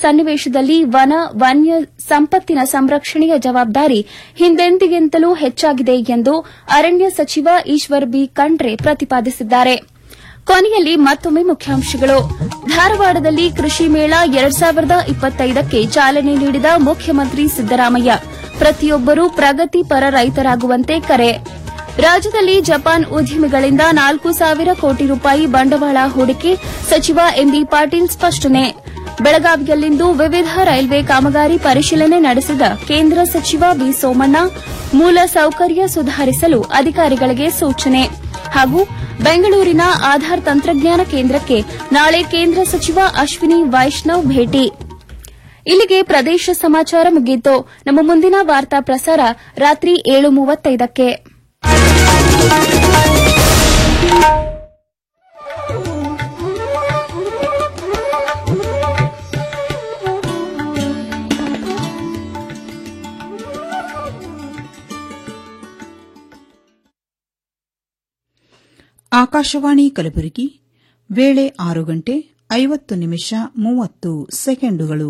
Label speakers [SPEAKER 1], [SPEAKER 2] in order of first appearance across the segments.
[SPEAKER 1] ಸನ್ನಿವೇಶದಲ್ಲಿ ವನ ವನ್ಯ ಸಂಪತ್ತಿನ ಸಂರಕ್ಷಣೆಯ ಜವಾಬ್ದಾರಿ ಹಿಂದೆಂದಿಗಿಂತಲೂ ಹೆಚ್ಚಾಗಿದೆ ಎಂದು ಅರಣ್ಯ ಸಚಿವ ಈಶ್ವರ್ ಬಿ ಖಂಡ್ರೆ ಪ್ರತಿಪಾದಿಸಿದ್ದಾರೆ ಕೊನೆಯಲ್ಲಿ ಮತ್ತೊಮ್ಮೆ ಮುಖ್ಯಾಂಶಗಳು ಧಾರವಾಡದಲ್ಲಿ ಕೃಷಿ ಮೇಳ ಎರಡ್ ಸಾವಿರದ ಇಪ್ಪತ್ತೈದಕ್ಕೆ ಚಾಲನೆ ನೀಡಿದ ಮುಖ್ಯಮಂತ್ರಿ ಸಿದ್ದರಾಮಯ್ಯ ಪ್ರತಿಯೊಬ್ಬರೂ ಪ್ರಗತಿಪರ ರೈತರಾಗುವಂತೆ ಕರೆ ರಾಜ್ಯದಲ್ಲಿ ಜಪಾನ್ ಉದ್ಯಮಿಗಳಿಂದ ನಾಲ್ಕು ಸಾವಿರ ಕೋಟಿ ರೂಪಾಯಿ ಬಂಡವಾಳ ಹೂಡಿಕೆ ಸಚಿವ ಎಂಬಿ ಪಾಟೀಲ್ ಸ್ಪಷ್ಟನೆ ಬೆಳಗಾವಿಯಲ್ಲಿಂದು ವಿವಿಧ ರೈಲ್ವೆ ಕಾಮಗಾರಿ ಪರಿಶೀಲನೆ ನಡೆಸಿದ ಕೇಂದ್ರ ಸಚಿವ ಬಿ ಸೋಮಣ್ಣ ಮೂಲ ಸೌಕರ್ಯ ಸುಧಾರಿಸಲು ಅಧಿಕಾರಿಗಳಿಗೆ ಸೂಚನೆ ಹಾಗೂ ಬೆಂಗಳೂರಿನ ಆಧಾರ್ ತಂತ್ರಜ್ಞಾನ ಕೇಂದ್ರಕ್ಕೆ ನಾಳೆ ಕೇಂದ್ರ ಸಚಿವ ಅಶ್ವಿನಿ ವೈಷ್ಣವ್ ಭೇಟಿ ಇಲ್ಲಿಗೆ ಪ್ರದೇಶ ಸಮಾಚಾರ ಮುಗಿಯಿತು ನಮ್ಮ ಮುಂದಿನ ವಾರ್ತಾ ಪ್ರಸಾರ ರಾತ್ರಿ ಏಳು ಮೂವತ್ತೈದಕ್ಕೆ
[SPEAKER 2] ಆಕಾಶವಾಣಿ ಕಲಬುರಗಿ ವೇಳೆ ಆರು ಗಂಟೆ ಐವತ್ತು ನಿಮಿಷ ಮೂವತ್ತು ಸೆಕೆಂಡುಗಳು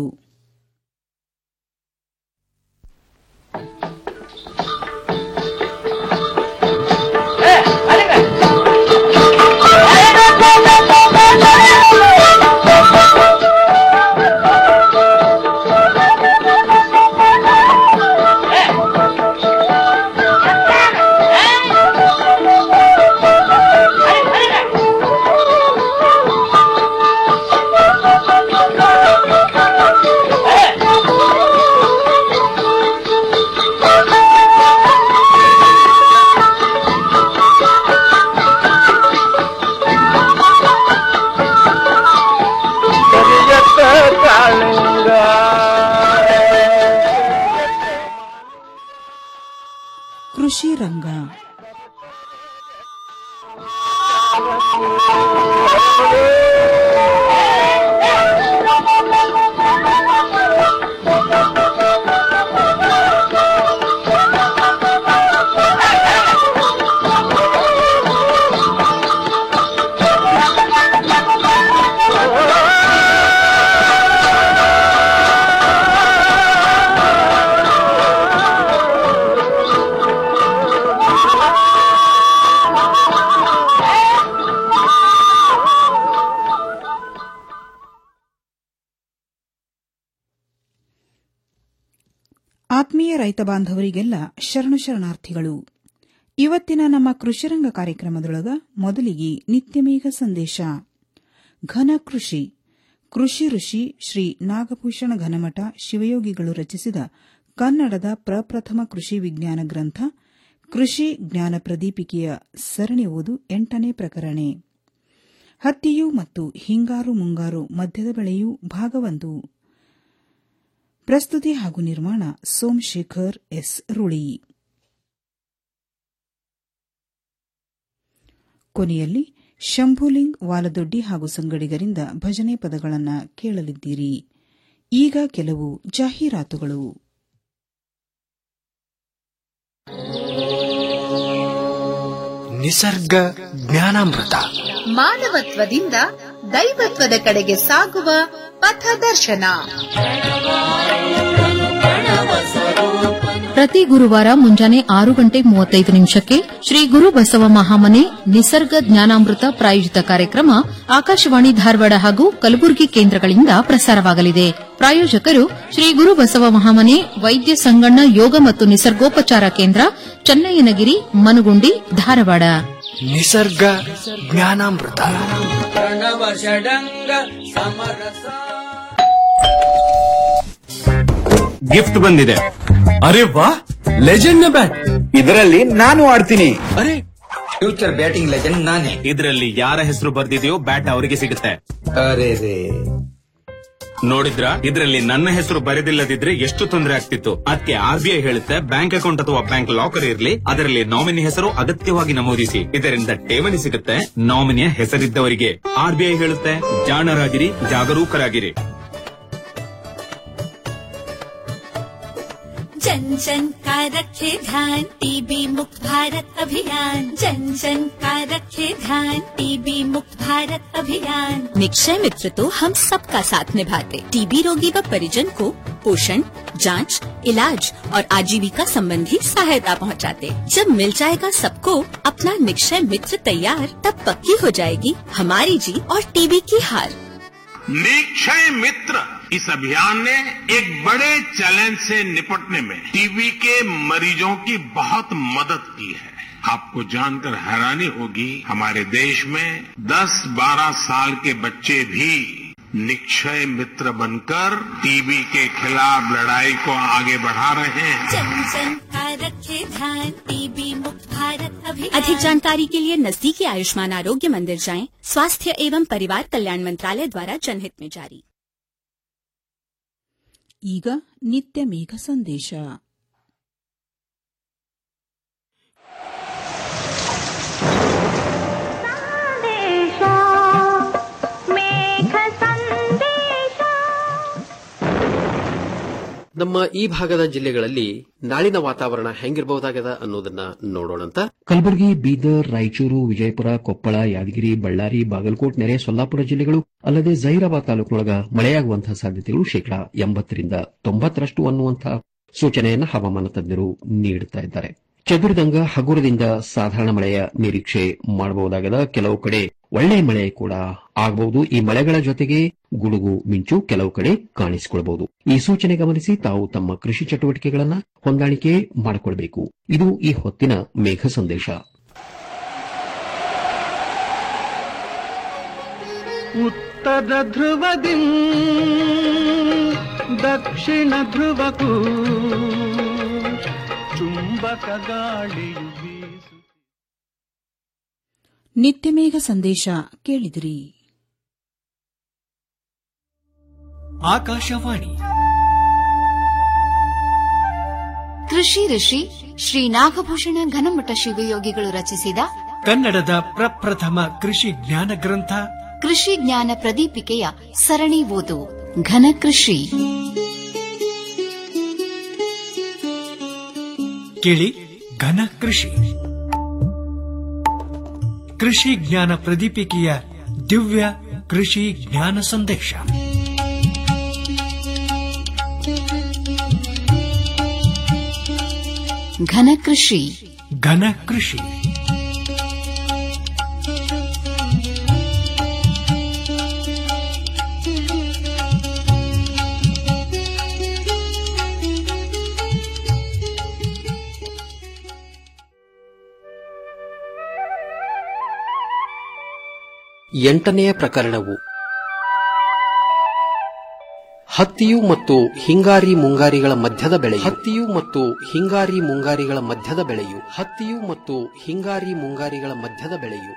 [SPEAKER 2] ಕೃಷಿ ರಂಗ ಆತ್ಮೀಯ ರೈತ ಬಾಂಧವರಿಗೆಲ್ಲ ಶರಣು ಶರಣಾರ್ಥಿಗಳು ಇವತ್ತಿನ ನಮ್ಮ ಕೃಷಿರಂಗ ಕಾರ್ಯಕ್ರಮದೊಳಗ ಮೊದಲಿಗೆ ನಿತ್ಯಮೇಘ ಸಂದೇಶ ಘನ ಕೃಷಿ ಕೃಷಿ ಋಷಿ ಶ್ರೀ ನಾಗಭೂಷಣ ಘನಮಠ ಶಿವಯೋಗಿಗಳು ರಚಿಸಿದ ಕನ್ನಡದ ಪ್ರಪ್ರಥಮ ಕೃಷಿ ವಿಜ್ಞಾನ ಗ್ರಂಥ ಕೃಷಿ ಜ್ಞಾನ ಪ್ರದೀಪಿಕೆಯ ಸರಣಿ ಓದು ಎಂಟನೇ ಪ್ರಕರಣ ಹತ್ತಿಯು ಮತ್ತು ಹಿಂಗಾರು ಮುಂಗಾರು ಮಧ್ಯದ ಬೆಳೆಯೂ ಭಾಗವೊಂದು ಪ್ರಸ್ತುತಿ ಹಾಗೂ ನಿರ್ಮಾಣ ಸೋಮಶೇಖರ್ ಎಸ್ ರುಳಿ ಕೊನೆಯಲ್ಲಿ ಶಂಭುಲಿಂಗ್ ವಾಲದೊಡ್ಡಿ ಹಾಗೂ ಸಂಗಡಿಗರಿಂದ ಭಜನೆ ಪದಗಳನ್ನು ಕೇಳಲಿದ್ದೀರಿ ಈಗ ಕೆಲವು ಜಾಹೀರಾತುಗಳು
[SPEAKER 3] ನಿಸರ್ಗ ಜ್ಞಾನಾಮೃತ
[SPEAKER 4] ಮಾನವತ್ವದಿಂದ ದೈವತ್ವದ ಕಡೆಗೆ ಸಾಗುವ ಪಥದರ್ಶನ
[SPEAKER 5] ಪ್ರತಿ ಗುರುವಾರ ಮುಂಜಾನೆ ಆರು ಗಂಟೆ ಮೂವತ್ತೈದು ನಿಮಿಷಕ್ಕೆ ಶ್ರೀ ಗುರು ಬಸವ ಮಹಾಮನೆ ನಿಸರ್ಗ ಜ್ಞಾನಾಮೃತ ಪ್ರಾಯೋಜಿತ ಕಾರ್ಯಕ್ರಮ ಆಕಾಶವಾಣಿ ಧಾರವಾಡ ಹಾಗೂ ಕಲಬುರಗಿ ಕೇಂದ್ರಗಳಿಂದ ಪ್ರಸಾರವಾಗಲಿದೆ ಪ್ರಾಯೋಜಕರು ಶ್ರೀ ಗುರು ಬಸವ ಮಹಾಮನೆ ವೈದ್ಯ ಸಂಗಣ್ಣ ಯೋಗ ಮತ್ತು ನಿಸರ್ಗೋಪಚಾರ ಕೇಂದ್ರ ಚನ್ನಯ್ಯನಗಿರಿ ಮನುಗುಂಡಿ ಧಾರವಾಡ
[SPEAKER 3] ನಿಸರ್ಗ ಜ್ಞಾನಾಮೃತ
[SPEAKER 6] ಗಿಫ್ಟ್ ಬಂದಿದೆ ಅರೆ ವಾ ಲೆಜೆಂಡ್ ಬ್ಯಾಟ್
[SPEAKER 7] ಇದರಲ್ಲಿ ನಾನು ಆಡ್ತೀನಿ
[SPEAKER 6] ಅರೆ
[SPEAKER 7] ಫ್ಯೂಚರ್ ಬ್ಯಾಟಿಂಗ್ ಲೆಜೆಂಡ್ ನಾನೇ
[SPEAKER 6] ಇದರಲ್ಲಿ ಯಾರ ಹೆಸರು ಬರ್ದಿದೆಯೋ ಬ್ಯಾಟ್ ಅವರಿಗೆ ಸಿಗುತ್ತೆ
[SPEAKER 7] ಅರೆ ರೇ
[SPEAKER 6] ನೋಡಿದ್ರ ಇದರಲ್ಲಿ ನನ್ನ ಹೆಸರು ಬರೆದಿಲ್ಲದಿದ್ರೆ ಎಷ್ಟು ತೊಂದರೆ ಆಗ್ತಿತ್ತು ಅದಕ್ಕೆ ಆರ್ ಬಿ ಐ ಹೇಳುತ್ತೆ ಬ್ಯಾಂಕ್ ಅಕೌಂಟ್ ಅಥವಾ ಬ್ಯಾಂಕ್ ಲಾಕರ್ ಇರಲಿ ಅದರಲ್ಲಿ ನಾಮಿನಿ ಹೆಸರು ಅಗತ್ಯವಾಗಿ ನಮೂದಿಸಿ ಇದರಿಂದ ಠೇವಣಿ ಸಿಗುತ್ತೆ ನಾಮಿನಿಯ ಹೆಸರಿದ್ದವರಿಗೆ ಆರ್ ಬಿ ಐ ಹೇಳುತ್ತೆ ಜಾಣರಾಗಿರಿ ಜಾಗರೂಕರಾಗಿರಿ
[SPEAKER 8] जन जन का रखे ध्यान टीबी मुक्त भारत अभियान जन जन का रखे ध्यान टीबी मुक्त भारत अभियान निक्षय मित्र तो हम सबका साथ निभाते टीबी रोगी व परिजन को पोषण जांच, इलाज और आजीविका संबंधी सहायता पहुंचाते। जब मिल जाएगा सबको अपना निक्षय मित्र तैयार तब पक्की हो जाएगी हमारी जीत और टीबी की हार
[SPEAKER 9] निक्षय मित्र इस अभियान ने एक बड़े चैलेंज से निपटने में टीबी के मरीजों की बहुत मदद की है आपको जानकर हैरानी होगी हमारे देश में 10-12 साल के बच्चे भी निक्षय मित्र बनकर टीबी के खिलाफ लड़ाई को आगे बढ़ा रहे हैं
[SPEAKER 8] जन जन का रखे ध्यान टीबी मुक्त भारत अभियान अधिक जानकारी के लिए नजदीकी आयुष्मान आरोग्य मंदिर जाएं स्वास्थ्य एवं परिवार कल्याण मंत्रालय द्वारा जनहित में जारी
[SPEAKER 2] ಈಗ ನಿತ್ಯ ಮೇಘ ಸಂದೇಶ
[SPEAKER 10] ನಮ್ಮ ಈ ಭಾಗದ ಜಿಲ್ಲೆಗಳಲ್ಲಿ ನಾಳಿನ ವಾತಾವರಣ ಹೆಂಗಿರಬಹುದಾಗದ ಅನ್ನೋದನ್ನ ನೋಡೋಣಂತ
[SPEAKER 11] ಕಲಬುರಗಿ ಬೀದರ್ ರಾಯಚೂರು ವಿಜಯಪುರ ಕೊಪ್ಪಳ ಯಾದಗಿರಿ ಬಳ್ಳಾರಿ ಬಾಗಲಕೋಟ್ ನೆರೆ ಸೊಲ್ಲಾಪುರ ಜಿಲ್ಲೆಗಳು ಅಲ್ಲದೆ ಜಹೀರಾಬಾದ್ ತಾಲೂಕಿನೊಳಗ ಮಳೆಯಾಗುವಂತಹ ಸಾಧ್ಯತೆಗಳು ಶೇಕಡಾ ಎಂಬತ್ತರಿಂದ ತೊಂಬತ್ತರಷ್ಟು ಅನ್ನುವಂತಹ ಸೂಚನೆಯನ್ನು ಹವಾಮಾನ ತಜ್ಞರು ನೀಡುತ್ತಾ ಇದ್ದಾರೆ ಚದುರಿದಂಗ ಹಗುರದಿಂದ ಸಾಧಾರಣ ಮಳೆಯ ನಿರೀಕ್ಷೆ ಮಾಡಬಹುದಾಗದ ಕೆಲವು ಕಡೆ ಒಳ್ಳೆ ಮಳೆ ಕೂಡ ಆಗಬಹುದು ಈ ಮಳೆಗಳ ಜೊತೆಗೆ ಗುಡುಗು ಮಿಂಚು ಕೆಲವು ಕಡೆ ಕಾಣಿಸಿಕೊಳ್ಳಬಹುದು ಈ ಸೂಚನೆ ಗಮನಿಸಿ ತಾವು ತಮ್ಮ ಕೃಷಿ ಚಟುವಟಿಕೆಗಳನ್ನ ಹೊಂದಾಣಿಕೆ ಮಾಡಿಕೊಳ್ಬೇಕು ಇದು ಈ ಹೊತ್ತಿನ ಮೇಘ ಸಂದೇಶ
[SPEAKER 12] ಉತ್ತರ ಧ್ರುವದಿ ದಕ್ಷಿಣ ಧ್ರುವಕ್ಕೂ ಚುಂಬಕ ಗಾಳಿಯು ಬೀಸು
[SPEAKER 2] ನಿತ್ಯ ಮೇಘ ಸಂದೇಶ ಕೇಳಿದಿರಿ
[SPEAKER 3] ಆಕಾಶವಾಣಿ
[SPEAKER 13] ಕೃಷಿ ಋಷಿ ಶ್ರೀ ನಾಗಭೂಷಣ ಘನಮಠ ಶಿವಯೋಗಿಗಳು ರಚಿಸಿದ
[SPEAKER 3] ಕನ್ನಡದ ಪ್ರಪ್ರಥಮ ಕೃಷಿ ಜ್ಞಾನ ಗ್ರಂಥ
[SPEAKER 13] ಕೃಷಿ ಜ್ಞಾನ ಪ್ರದೀಪಿಕೆಯ ಸರಣಿ ಓದು ಘನ ಕೃಷಿ
[SPEAKER 3] ಕೇಳಿ ಘನ ಕೃಷಿ ಕೃಷಿ ಜ್ಞಾನ ಪ್ರದೀಪಿಕೆಯ ದಿವ್ಯ ಕೃಷಿ ಜ್ಞಾನ ಸಂದೇಶ
[SPEAKER 13] ಘನ ಕೃಷಿ
[SPEAKER 3] ಘನ ಕೃಷಿ
[SPEAKER 10] ಎಂಟನೆಯ ಪ್ರಕರಣವು ಹತ್ತಿಯು ಮತ್ತು ಹಿಂಗಾರಿ ಮುಂಗಾರಿಗಳ ಮಧ್ಯದ ಬೆಳೆ ಹತ್ತಿಯು ಮತ್ತು ಹಿಂಗಾರಿ ಮುಂಗಾರಿಗಳ ಮಧ್ಯದ ಬೆಳೆಯು ಹತ್ತಿಯು ಮತ್ತು ಹಿಂಗಾರಿ ಮುಂಗಾರಿಗಳ ಮಧ್ಯದ ಬೆಳೆಯು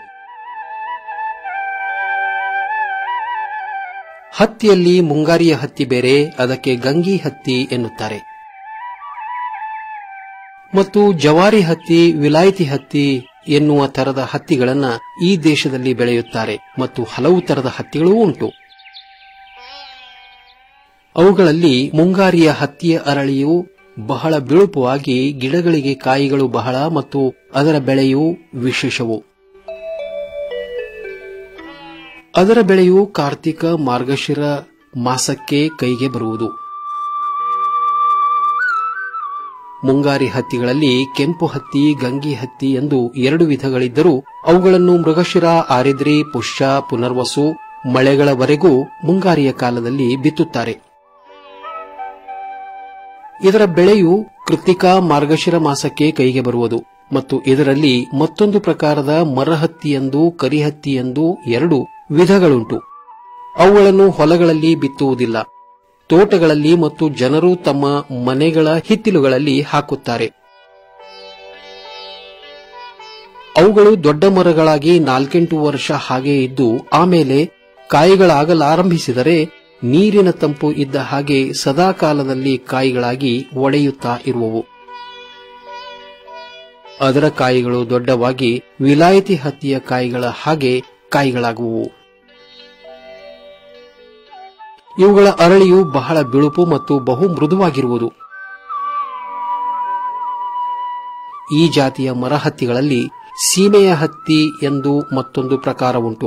[SPEAKER 10] ಹತ್ತಿಯಲ್ಲಿ ಮುಂಗಾರಿಯ ಹತ್ತಿ ಬೇರೆ ಅದಕ್ಕೆ ಗಂಗಿ ಹತ್ತಿ ಎನ್ನುತ್ತಾರೆ ಮತ್ತು ಜವಾರಿ ಹತ್ತಿ ವಿಲಾಯಿತಿ ಹತ್ತಿ ಎನ್ನುವ ತರದ ಹತ್ತಿಗಳನ್ನ ಈ ದೇಶದಲ್ಲಿ ಬೆಳೆಯುತ್ತಾರೆ ಮತ್ತು ಹಲವು ತರದ ಹತ್ತಿಗಳೂ ಉಂಟು ಅವುಗಳಲ್ಲಿ ಮುಂಗಾರಿಯ ಹತ್ತಿಯ ಅರಳಿಯು ಬಹಳ ಬಿಳುಪುವಾಗಿ ಗಿಡಗಳಿಗೆ ಕಾಯಿಗಳು ಬಹಳ ಮತ್ತು ಅದರ ಬೆಳೆಯು ವಿಶೇಷವು ಅದರ ಬೆಳೆಯು ಕಾರ್ತಿಕ ಮಾರ್ಗಶಿರ ಮಾಸಕ್ಕೆ ಕೈಗೆ ಬರುವುದು ಮುಂಗಾರಿ ಹತ್ತಿಗಳಲ್ಲಿ ಕೆಂಪು ಹತ್ತಿ ಗಂಗಿ ಹತ್ತಿ ಎಂದು ಎರಡು ವಿಧಗಳಿದ್ದರೂ ಅವುಗಳನ್ನು ಮೃಗಶಿರ ಆರಿದ್ರಿ ಪುಷ್ಯ ಪುನರ್ವಸು ಮಳೆಗಳವರೆಗೂ ಮುಂಗಾರಿಯ ಕಾಲದಲ್ಲಿ ಬಿತ್ತುತ್ತಾರೆ ಇದರ ಬೆಳೆಯು ಕೃತಿಕಾ ಮಾರ್ಗಶಿರ ಮಾಸಕ್ಕೆ ಕೈಗೆ ಬರುವುದು ಮತ್ತು ಇದರಲ್ಲಿ ಮತ್ತೊಂದು ಪ್ರಕಾರದ ಮರಹತ್ತಿಯೆಂದು ಕರಿಹತ್ತಿಯೆಂದು ಎರಡು ವಿಧಗಳುಂಟು ಅವುಗಳನ್ನು ಹೊಲಗಳಲ್ಲಿ ಬಿತ್ತುವುದಿಲ್ಲ ತೋಟಗಳಲ್ಲಿ ಮತ್ತು ಜನರು ತಮ್ಮ ಮನೆಗಳ ಹಿತ್ತಿಲುಗಳಲ್ಲಿ ಹಾಕುತ್ತಾರೆ ಅವುಗಳು ದೊಡ್ಡ ಮರಗಳಾಗಿ ನಾಲ್ಕೆಂಟು ವರ್ಷ ಹಾಗೆ ಇದ್ದು ಆಮೇಲೆ ಕಾಯಿಗಳಾಗಲಾರಂಭಿಸಿದರೆ ನೀರಿನ ತಂಪು ಇದ್ದ ಹಾಗೆ ಸದಾಕಾಲದಲ್ಲಿ ಕಾಯಿಗಳಾಗಿ ಒಡೆಯುತ್ತಾ ಇರುವವು ಅದರ ಕಾಯಿಗಳು ದೊಡ್ಡವಾಗಿ ವಿಲಾಯತಿ ಹತ್ತಿಯ ಕಾಯಿಗಳ ಹಾಗೆ ಕಾಯಿಗಳಾಗುವು ಇವುಗಳ ಅರಳಿಯು ಬಹಳ ಬಿಳುಪು ಮತ್ತು ಬಹು ಮೃದುವಾಗಿರುವುದು ಈ ಜಾತಿಯ ಮರಹತ್ತಿಗಳಲ್ಲಿ ಸೀಮೆಯ ಹತ್ತಿ ಎಂದು ಮತ್ತೊಂದು ಪ್ರಕಾರ ಉಂಟು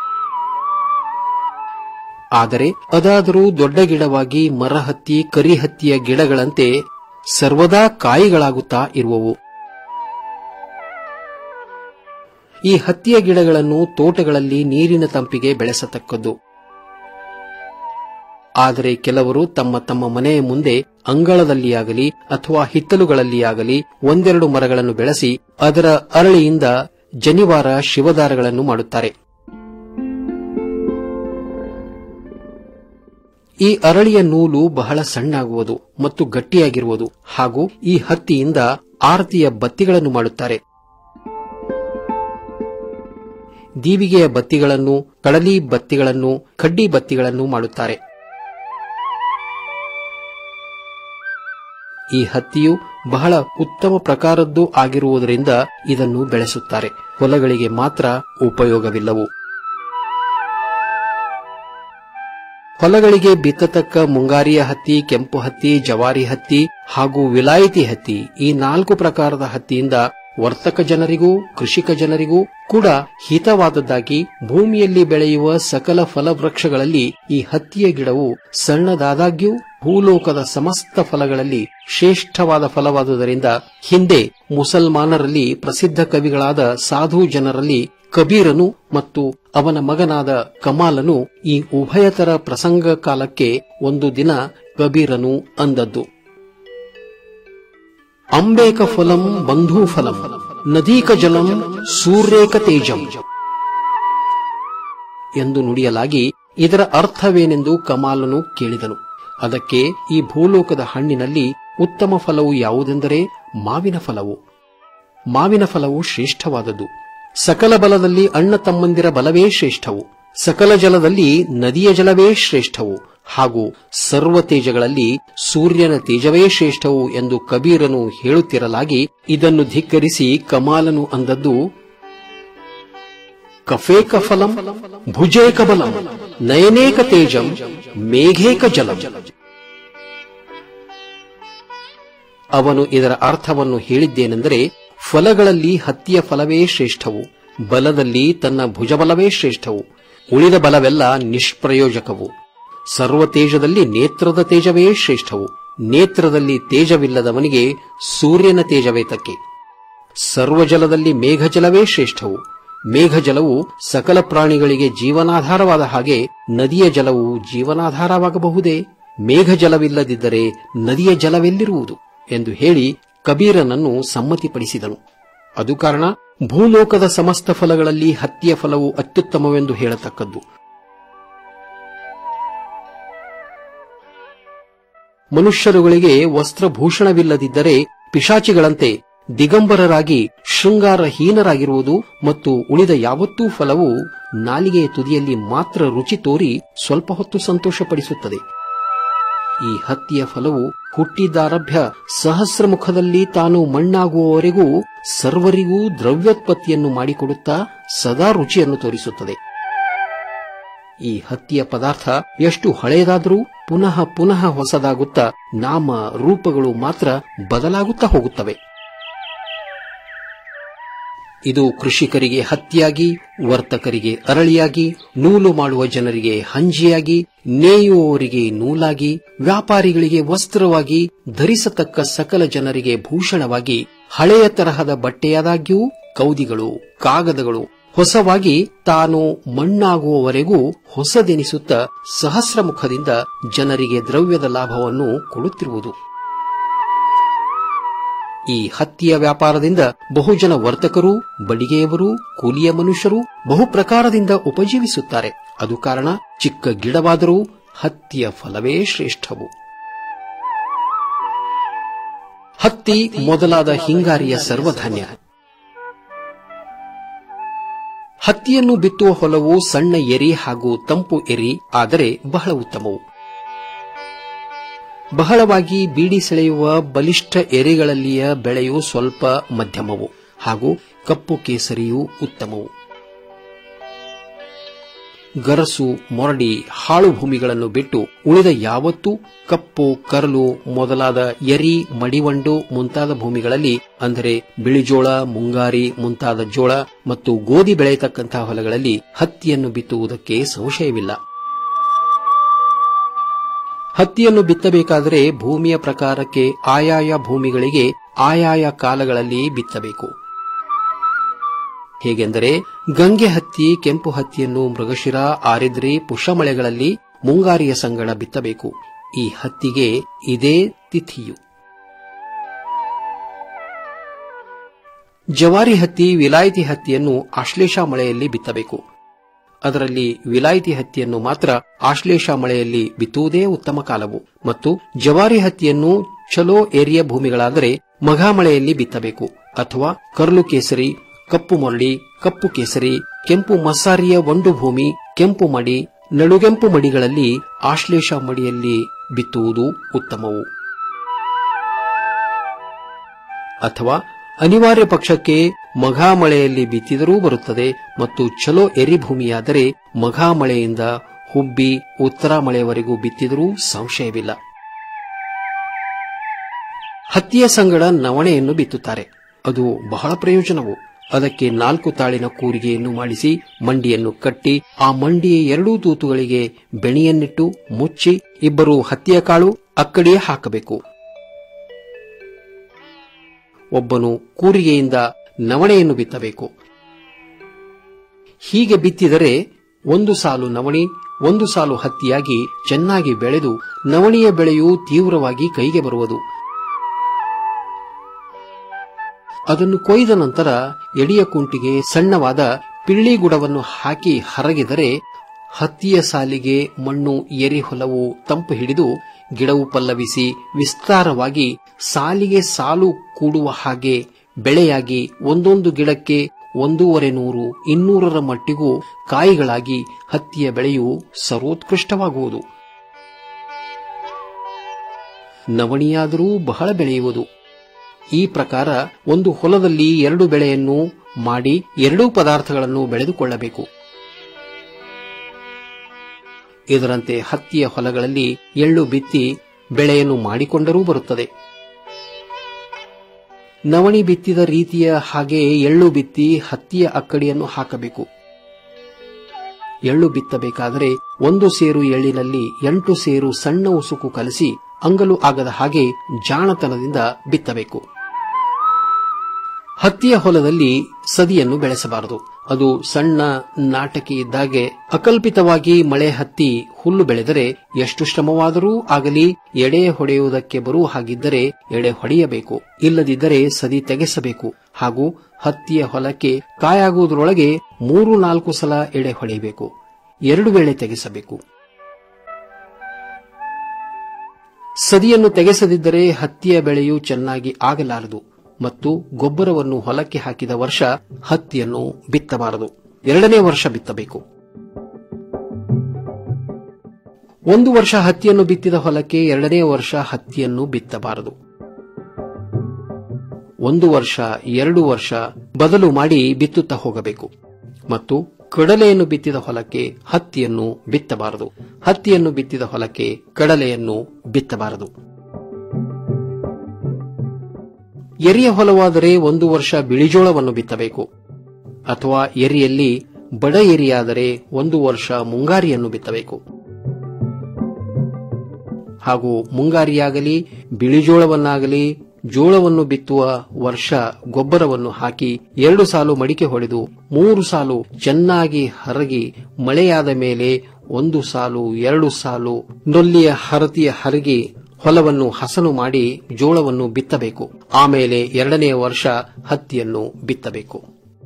[SPEAKER 10] ಆದರೆ ಅದಾದರೂ ದೊಡ್ಡ ಗಿಡವಾಗಿ ಮರಹತ್ತಿ ಕರಿಹತ್ತಿಯ ಗಿಡಗಳಂತೆ ಸರ್ವದಾ ಕಾಯಿಗಳಾಗುತ್ತಾ ಇರುವವು ಈ ಹತ್ತಿಯ ಗಿಡಗಳನ್ನು ತೋಟಗಳಲ್ಲಿ ನೀರಿನ ತಂಪಿಗೆ ಬೆಳೆಸತಕ್ಕದ್ದು ಆದರೆ ಕೆಲವರು ತಮ್ಮ ತಮ್ಮ ಮನೆಯ ಮುಂದೆ ಅಂಗಳದಲ್ಲಿಯಾಗಲಿ ಅಥವಾ ಹಿತ್ತಲುಗಳಲ್ಲಿಯಾಗಲಿ ಒಂದೆರಡು ಮರಗಳನ್ನು ಬೆಳೆಸಿ ಅದರ ಅರಳಿಯಿಂದ ಜನಿವಾರ ಶಿವದಾರಗಳನ್ನು ಮಾಡುತ್ತಾರೆ ಈ ಅರಳಿಯ ನೂಲು ಬಹಳ ಸಣ್ಣಾಗುವುದು ಮತ್ತು ಗಟ್ಟಿಯಾಗಿರುವುದು ಹಾಗೂ ಈ ಹತ್ತಿಯಿಂದ ಆರತಿಯ ಬತ್ತಿಗಳನ್ನು ಮಾಡುತ್ತಾರೆ ದೀವಿಗೆಯ ಬತ್ತಿಗಳನ್ನು ಕಡಲಿ ಬತ್ತಿಗಳನ್ನು ಕಡ್ಡಿ ಬತ್ತಿಗಳನ್ನು ಮಾಡುತ್ತಾರೆ ಈ ಹತ್ತಿಯು ಬಹಳ ಉತ್ತಮ ಪ್ರಕಾರದ್ದು ಆಗಿರುವುದರಿಂದ ಇದನ್ನು ಬೆಳೆಸುತ್ತಾರೆ ಹೊಲಗಳಿಗೆ ಮಾತ್ರ ಉಪಯೋಗವಿಲ್ಲವು ಹೊಲಗಳಿಗೆ ಬಿತ್ತತಕ್ಕ ಮುಂಗಾರಿಯ ಹತ್ತಿ ಕೆಂಪು ಹತ್ತಿ ಜವಾರಿ ಹತ್ತಿ ಹಾಗೂ ವಿಲಾಯಿತಿ ಹತ್ತಿ ಈ ನಾಲ್ಕು ಪ್ರಕಾರದ ಹತ್ತಿಯಿಂದ ವರ್ತಕ ಜನರಿಗೂ ಕೃಷಿಕ ಜನರಿಗೂ ಕೂಡ ಹಿತವಾದದ್ದಾಗಿ ಭೂಮಿಯಲ್ಲಿ ಬೆಳೆಯುವ ಸಕಲ ಫಲವೃಕ್ಷಗಳಲ್ಲಿ ಈ ಹತ್ತಿಯ ಗಿಡವು ಸಣ್ಣದಾದಾಗ್ಯೂ ಭೂಲೋಕದ ಸಮಸ್ತ ಫಲಗಳಲ್ಲಿ ಶ್ರೇಷ್ಠವಾದ ಫಲವಾದುದರಿಂದ ಹಿಂದೆ ಮುಸಲ್ಮಾನರಲ್ಲಿ ಪ್ರಸಿದ್ಧ ಕವಿಗಳಾದ ಸಾಧು ಜನರಲ್ಲಿ ಕಬೀರನು ಮತ್ತು ಅವನ ಮಗನಾದ ಕಮಾಲನು ಈ ಉಭಯತರ ಪ್ರಸಂಗ ಕಾಲಕ್ಕೆ ಒಂದು ದಿನ ಕಬೀರನು ಅಂದದ್ದು ಅಂಬೇಕ ಫಲಂ ಬಂಧೂ ಫಲಂ ನದೀಕ ಜಲಂ ಸೂರ್ಯೇಕ ತೇಜಂ ಎಂದು ನುಡಿಯಲಾಗಿ ಇದರ ಅರ್ಥವೇನೆಂದು ಕಮಾಲನು ಕೇಳಿದನು ಅದಕ್ಕೆ ಈ ಭೂಲೋಕದ ಹಣ್ಣಿನಲ್ಲಿ ಉತ್ತಮ ಫಲವು ಯಾವುದೆಂದರೆ ಮಾವಿನ ಫಲವು ಮಾವಿನ ಫಲವು ಶ್ರೇಷ್ಠವಾದದ್ದು ಸಕಲ ಬಲದಲ್ಲಿ ಅಣ್ಣ ತಮ್ಮಂದಿರ ಬಲವೇ ಶ್ರೇಷ್ಠವು ಸಕಲ ಜಲದಲ್ಲಿ ನದಿಯ ಜಲವೇ ಶ್ರೇಷ್ಠವು ಹಾಗೂ ಸರ್ವ ತೇಜಗಳಲ್ಲಿ ಸೂರ್ಯನ ತೇಜವೇ ಶ್ರೇಷ್ಠವು ಎಂದು ಕಬೀರನು ಹೇಳುತ್ತಿರಲಾಗಿ ಇದನ್ನು ಧಿಕ್ಕರಿಸಿ ಕಮಾಲನು ಅಂದದ್ದು ಕಫೇಕ ಫಲಂ ಭುಜೇಕ ಬಲಂ ನಯನೇಕ ತೇಜಂ ಮೇಘೇಕ ಜಲಂ ಅವನು ಇದರ ಅರ್ಥವನ್ನು ಹೇಳಿದ್ದೇನೆಂದರೆ ಫಲಗಳಲ್ಲಿ ಹತ್ತಿಯ ಫಲವೇ ಶ್ರೇಷ್ಠವು ಬಲದಲ್ಲಿ ತನ್ನ ಭುಜಬಲವೇ ಶ್ರೇಷ್ಠವು ಉಳಿದ ಬಲವೆಲ್ಲ ನಿಷ್ಪ್ರಯೋಜಕವು ಸರ್ವ ತೇಜದಲ್ಲಿ ನೇತ್ರದ ತೇಜವೇ ಶ್ರೇಷ್ಠವು ನೇತ್ರದಲ್ಲಿ ತೇಜವಿಲ್ಲದವನಿಗೆ ಸೂರ್ಯನ ತೇಜವೇ ತಕ್ಕೆ ಸರ್ವಜಲದಲ್ಲಿ ಮೇಘಜಲವೇ ಶ್ರೇಷ್ಠವು ಮೇಘಜಲವು ಸಕಲ ಪ್ರಾಣಿಗಳಿಗೆ ಜೀವನಾಧಾರವಾದ ಹಾಗೆ ನದಿಯ ಜಲವು ಜೀವನಾಧಾರವಾಗಬಹುದೇ ಮೇಘಜಲವಿಲ್ಲದಿದ್ದರೆ ನದಿಯ ಜಲವೆಲ್ಲಿರುವುದು ಎಂದು ಹೇಳಿ ಕಬೀರನನ್ನು ಸಮ್ಮತಿಪಡಿಸಿದನು ಅದು ಕಾರಣ ಭೂಲೋಕದ ಸಮಸ್ತ ಫಲಗಳಲ್ಲಿ ಹತ್ತಿಯ ಫಲವು ಅತ್ಯುತ್ತಮವೆಂದು ಹೇಳತಕ್ಕದ್ದು ಮನುಷ್ಯರುಗಳಿಗೆ ವಸ್ತ್ರಭೂಷಣವಿಲ್ಲದಿದ್ದರೆ ಪಿಶಾಚಿಗಳಂತೆ ದಿಗಂಬರರಾಗಿ ಶೃಂಗಾರಹೀನರಾಗಿರುವುದು ಮತ್ತು ಉಳಿದ ಯಾವತ್ತೂ ಫಲವು ನಾಲಿಗೆಯ ತುದಿಯಲ್ಲಿ ಮಾತ್ರ ರುಚಿ ತೋರಿ ಸ್ವಲ್ಪ ಹೊತ್ತು ಸಂತೋಷಪಡಿಸುತ್ತದೆ ಈ ಹತ್ತಿಯ ಫಲವು ಹುಟ್ಟಿದಾರಭ್ಯ ಸಹಸ್ರ ಮುಖದಲ್ಲಿ ತಾನು ಮಣ್ಣಾಗುವವರೆಗೂ ಸರ್ವರಿಗೂ ದ್ರವ್ಯೋತ್ಪತ್ತಿಯನ್ನು ಮಾಡಿಕೊಡುತ್ತಾ ಸದಾ ರುಚಿಯನ್ನು ತೋರಿಸುತ್ತದೆ ಈ ಹತ್ತಿಯ ಪದಾರ್ಥ ಎಷ್ಟು ಹಳೆಯದಾದರೂ ಪುನಃ ಪುನಃ ಹೊಸದಾಗುತ್ತಾ ನಾಮ ರೂಪಗಳು ಮಾತ್ರ ಬದಲಾಗುತ್ತಾ ಹೋಗುತ್ತವೆ ಇದು ಕೃಷಿಕರಿಗೆ ಹತ್ತಿಯಾಗಿ ವರ್ತಕರಿಗೆ ಅರಳಿಯಾಗಿ ನೂಲು ಮಾಡುವ ಜನರಿಗೆ ಹಂಜಿಯಾಗಿ ನೇಯುವವರಿಗೆ ನೂಲಾಗಿ ವ್ಯಾಪಾರಿಗಳಿಗೆ ವಸ್ತ್ರವಾಗಿ ಧರಿಸತಕ್ಕ ಸಕಲ ಜನರಿಗೆ ಭೂಷಣವಾಗಿ ಹಳೆಯ ತರಹದ ಬಟ್ಟೆಯಾದಾಗ್ಯೂ ಕೌದಿಗಳು ಕಾಗದಗಳು ಹೊಸವಾಗಿ ತಾನು ಮಣ್ಣಾಗುವವರೆಗೂ ಹೊಸದೆನಿಸುತ್ತಾ ಸಹಸ್ರ ಮುಖದಿಂದ ಜನರಿಗೆ ದ್ರವ್ಯದ ಲಾಭವನ್ನು ಕೊಡುತ್ತಿರುವುದು ಈ ಹತ್ತಿಯ ವ್ಯಾಪಾರದಿಂದ ಬಹುಜನ ವರ್ತಕರು ಬಡಿಗೆಯವರು ಕೂಲಿಯ ಮನುಷ್ಯರು ಬಹು ಪ್ರಕಾರದಿಂದ ಉಪಜೀವಿಸುತ್ತಾರೆ ಅದು ಕಾರಣ ಚಿಕ್ಕ ಗಿಡವಾದರೂ ಹತ್ತಿಯ ಫಲವೇ ಶ್ರೇಷ್ಠವು ಹತ್ತಿ ಮೊದಲಾದ ಹಿಂಗಾರಿಯ ಸರ್ವಧಾನ್ಯ ಹತ್ತಿಯನ್ನು ಬಿತ್ತುವ ಹೊಲವು ಸಣ್ಣ ಎರಿ ಹಾಗೂ ತಂಪು ಎರಿ ಆದರೆ ಬಹಳ ಉತ್ತಮವು ಬಹಳವಾಗಿ ಬೀಡಿ ಸೆಳೆಯುವ ಬಲಿಷ್ಠ ಎರೆಗಳಲ್ಲಿಯ ಬೆಳೆಯು ಸ್ವಲ್ಪ ಮಧ್ಯಮವು ಹಾಗೂ ಕಪ್ಪು ಕೇಸರಿಯೂ ಉತ್ತಮವು ಗರಸು ಮೊರಡಿ ಹಾಳು ಭೂಮಿಗಳನ್ನು ಬಿಟ್ಟು ಉಳಿದ ಯಾವತ್ತೂ ಕಪ್ಪು ಕರಲು ಮೊದಲಾದ ಎರಿ ಮಡಿವಂಡು ಮುಂತಾದ ಭೂಮಿಗಳಲ್ಲಿ ಅಂದರೆ ಬಿಳಿಜೋಳ ಮುಂಗಾರಿ ಮುಂತಾದ ಜೋಳ ಮತ್ತು ಗೋಧಿ ಬೆಳೆಯತಕ್ಕಂತಹ ಹೊಲಗಳಲ್ಲಿ ಹತ್ತಿಯನ್ನು ಬಿತ್ತುವುದಕ್ಕೆ ಸಂಶಯವಿಲ್ಲ ಹತ್ತಿಯನ್ನು ಬಿತ್ತಬೇಕಾದರೆ ಭೂಮಿಯ ಪ್ರಕಾರಕ್ಕೆ ಆಯಾಯ ಭೂಮಿಗಳಿಗೆ ಆಯಾಯ ಕಾಲಗಳಲ್ಲಿ ಬಿತ್ತಬೇಕು ಹೇಗೆಂದರೆ ಗಂಗೆ ಹತ್ತಿ ಕೆಂಪು ಹತ್ತಿಯನ್ನು ಮೃಗಶಿರ ಆರಿದ್ರಿ ಪುಷ್ಪಮಳೆಗಳಲ್ಲಿ ಮುಂಗಾರಿಯ ಸಂಗಡ ಬಿತ್ತಬೇಕು ಈ ಹತ್ತಿಗೆ ಇದೇ ತಿಥಿಯು ಜವಾರಿ ಹತ್ತಿ ವಿಲಾಯಿತಿ ಹತ್ತಿಯನ್ನು ಆಶ್ಲೇಷ ಮಳೆಯಲ್ಲಿ ಬಿತ್ತಬೇಕು ಅದರಲ್ಲಿ ವಿಲಾಯಿತಿ ಹತ್ತಿಯನ್ನು ಮಾತ್ರ ಆಶ್ಲೇಷ ಮಳೆಯಲ್ಲಿ ಬಿತ್ತುವುದೇ ಉತ್ತಮ ಕಾಲವು ಮತ್ತು ಜವಾರಿ ಹತ್ತಿಯನ್ನು ಚಲೋ ಏರಿಯ ಭೂಮಿಗಳಾದರೆ ಮಘಾ ಮಳೆಯಲ್ಲಿ ಬಿತ್ತಬೇಕು ಅಥವಾ ಕರ್ಲು ಕೇಸರಿ ಕಪ್ಪು ಮೊರಡಿ ಕಪ್ಪು ಕೇಸರಿ ಕೆಂಪು ಮಸಾರಿಯ ಒಂಡು ಭೂಮಿ ಕೆಂಪು ಮಡಿ ನಡುಗೆಂಪು ಮಡಿಗಳಲ್ಲಿ ಆಶ್ಲೇಷ ಮಡಿಯಲ್ಲಿ ಬಿತ್ತುವುದು ಉತ್ತಮವು ಅಥವಾ ಅನಿವಾರ್ಯ ಪಕ್ಷಕ್ಕೆ ಮಘಾ ಮಳೆಯಲ್ಲಿ ಬಿತ್ತಿದರೂ ಬರುತ್ತದೆ ಮತ್ತು ಚಲೋ ಎರಿಭೂಮಿಯಾದರೆ ಮಘಾ ಮಳೆಯಿಂದ ಹುಬ್ಬಿ ಉತ್ತರ ಮಳೆಯವರೆಗೂ ಬಿತ್ತಿದರೂ ಸಂಶಯವಿಲ್ಲ ಹತ್ತಿಯ ಸಂಗಡ ನವಣೆಯನ್ನು ಬಿತ್ತುತ್ತಾರೆ ಅದು ಬಹಳ ಪ್ರಯೋಜನವು ಅದಕ್ಕೆ ನಾಲ್ಕು ತಾಳಿನ ಕೂರಿಗೆಯನ್ನು ಮಾಡಿಸಿ ಮಂಡಿಯನ್ನು ಕಟ್ಟಿ ಆ ಮಂಡಿಯ ಎರಡೂ ತೂತುಗಳಿಗೆ ಬೆಣಿಯನ್ನಿಟ್ಟು ಮುಚ್ಚಿ ಇಬ್ಬರು ಹತ್ತಿಯ ಕಾಳು ಅಕ್ಕಡಿಯೇ ಹಾಕಬೇಕು ಒಬ್ಬನು ಕೂರಿಗೆಯಿಂದ ನವಣೆಯನ್ನು ಬಿತ್ತಬೇಕು ಹೀಗೆ ಬಿತ್ತಿದರೆ ಒಂದು ಸಾಲು ನವಣಿ ಒಂದು ಸಾಲು ಹತ್ತಿಯಾಗಿ ಚೆನ್ನಾಗಿ ಬೆಳೆದು ನವಣಿಯ ಬೆಳೆಯು ತೀವ್ರವಾಗಿ ಕೈಗೆ ಬರುವುದು ಅದನ್ನು ಕೊಯ್ದ ನಂತರ ಎಡಿಯ ಕುಂಟಿಗೆ ಸಣ್ಣವಾದ ಪಿಳ್ಳಿಗುಡವನ್ನು ಹಾಕಿ ಹರಗಿದರೆ ಹತ್ತಿಯ ಸಾಲಿಗೆ ಮಣ್ಣು ಎರಿ ಹೊಲವು ತಂಪು ಹಿಡಿದು ಗಿಡವು ಪಲ್ಲವಿಸಿ ವಿಸ್ತಾರವಾಗಿ ಸಾಲಿಗೆ ಸಾಲು ಕೂಡುವ ಹಾಗೆ ಬೆಳೆಯಾಗಿ ಒಂದೊಂದು ಗಿಡಕ್ಕೆ ಒಂದೂವರೆ ನೂರು ಇನ್ನೂರರ ಮಟ್ಟಿಗೂ ಕಾಯಿಗಳಾಗಿ ಹತ್ತಿಯ ಬೆಳೆಯು ಸರ್ವೋತ್ಕೃಷ್ಟವಾಗುವುದು ನವಣಿಯಾದರೂ ಬಹಳ ಬೆಳೆಯುವುದು ಈ ಪ್ರಕಾರ ಒಂದು ಹೊಲದಲ್ಲಿ ಎರಡು ಬೆಳೆಯನ್ನು ಮಾಡಿ ಎರಡೂ ಪದಾರ್ಥಗಳನ್ನು ಬೆಳೆದುಕೊಳ್ಳಬೇಕು ಇದರಂತೆ ಹತ್ತಿಯ ಹೊಲಗಳಲ್ಲಿ ಎಳ್ಳು ಬಿತ್ತಿ ಬೆಳೆಯನ್ನು ಮಾಡಿಕೊಂಡರೂ ಬರುತ್ತದೆ ನವಣಿ ಬಿತ್ತಿದ ರೀತಿಯ ಹಾಗೆ ಎಳ್ಳು ಬಿತ್ತಿ ಹತ್ತಿಯ ಅಕ್ಕಡಿಯನ್ನು ಹಾಕಬೇಕು ಎಳ್ಳು ಬಿತ್ತಬೇಕಾದರೆ ಒಂದು ಸೇರು ಎಳ್ಳಿನಲ್ಲಿ ಎಂಟು ಸೇರು ಸಣ್ಣ ಉಸುಕು ಕಲಸಿ ಅಂಗಲು ಆಗದ ಹಾಗೆ ಜಾಣತನದಿಂದ ಬಿತ್ತಬೇಕು ಹತ್ತಿಯ ಹೊಲದಲ್ಲಿ ಸದಿಯನ್ನು ಬೆಳೆಸಬಾರದು ಅದು ಸಣ್ಣ ನಾಟಕಿ ಇದ್ದಾಗೆ ಅಕಲ್ಪಿತವಾಗಿ ಮಳೆ ಹತ್ತಿ ಹುಲ್ಲು ಬೆಳೆದರೆ ಎಷ್ಟು ಶ್ರಮವಾದರೂ ಆಗಲಿ ಎಡೆ ಹೊಡೆಯುವುದಕ್ಕೆ ಬರುವ ಹಾಗಿದ್ದರೆ ಎಡೆ ಹೊಡೆಯಬೇಕು ಇಲ್ಲದಿದ್ದರೆ ಸದಿ ತೆಗೆಸಬೇಕು ಹಾಗೂ ಹತ್ತಿಯ ಹೊಲಕ್ಕೆ ಕಾಯಾಗುವುದರೊಳಗೆ ಮೂರು ನಾಲ್ಕು ಸಲ ಎಡೆ ಹೊಡೆಯಬೇಕು ಎರಡು ವೇಳೆ ತೆಗೆಸಬೇಕು ಸದಿಯನ್ನು ತೆಗೆಸದಿದ್ದರೆ ಹತ್ತಿಯ ಬೆಳೆಯು ಚೆನ್ನಾಗಿ ಆಗಲಾರದು ಮತ್ತು ಗೊಬ್ಬರವನ್ನು ಹೊಲಕ್ಕೆ ಹಾಕಿದ ವರ್ಷ ಹತ್ತಿಯನ್ನು ಬಿತ್ತಬಾರದು ಎರಡನೇ ವರ್ಷ ಬಿತ್ತಬೇಕು ಒಂದು ವರ್ಷ ಹತ್ತಿಯನ್ನು ಬಿತ್ತಿದ ಹೊಲಕ್ಕೆ ಎರಡನೇ ವರ್ಷ ಹತ್ತಿಯನ್ನು ಬಿತ್ತಬಾರದು ಒಂದು ವರ್ಷ ಎರಡು ವರ್ಷ ಬದಲು ಮಾಡಿ ಬಿತ್ತುತ್ತಾ ಹೋಗಬೇಕು ಮತ್ತು ಕಡಲೆಯನ್ನು ಬಿತ್ತಿದ ಹೊಲಕ್ಕೆ ಹತ್ತಿಯನ್ನು ಬಿತ್ತಬಾರದು ಹತ್ತಿಯನ್ನು ಬಿತ್ತಿದ ಹೊಲಕ್ಕೆ ಕಡಲೆಯನ್ನು ಬಿತ್ತಬಾರದು ಎರಿಯ ಹೊಲವಾದರೆ ಒಂದು ವರ್ಷ ಬಿಳಿಜೋಳವನ್ನು ಬಿತ್ತಬೇಕು ಅಥವಾ ಎರಿಯಲ್ಲಿ ಬಡ ಎರಿಯಾದರೆ ಒಂದು ವರ್ಷ ಮುಂಗಾರಿಯನ್ನು ಬಿತ್ತಬೇಕು ಹಾಗೂ ಮುಂಗಾರಿಯಾಗಲಿ ಬಿಳಿಜೋಳವನ್ನಾಗಲಿ ಜೋಳವನ್ನು ಬಿತ್ತುವ ವರ್ಷ ಗೊಬ್ಬರವನ್ನು ಹಾಕಿ ಎರಡು ಸಾಲು ಮಡಿಕೆ ಹೊಡೆದು ಮೂರು ಸಾಲು ಚೆನ್ನಾಗಿ ಹರಗಿ ಮಳೆಯಾದ ಮೇಲೆ ಒಂದು ಸಾಲು ಎರಡು ಸಾಲು ನೊಲ್ಲಿಯ ಹರತಿಯ ಹರಗಿ ಹೊಲವನ್ನು ಹಸನು ಮಾಡಿ ಜೋಳವನ್ನು ಬಿತ್ತಬೇಕು ಆಮೇಲೆ ಎರಡನೆಯ ವರ್ಷ ಹತ್ತಿಯನ್ನು ಬಿತ್ತಬೇಕು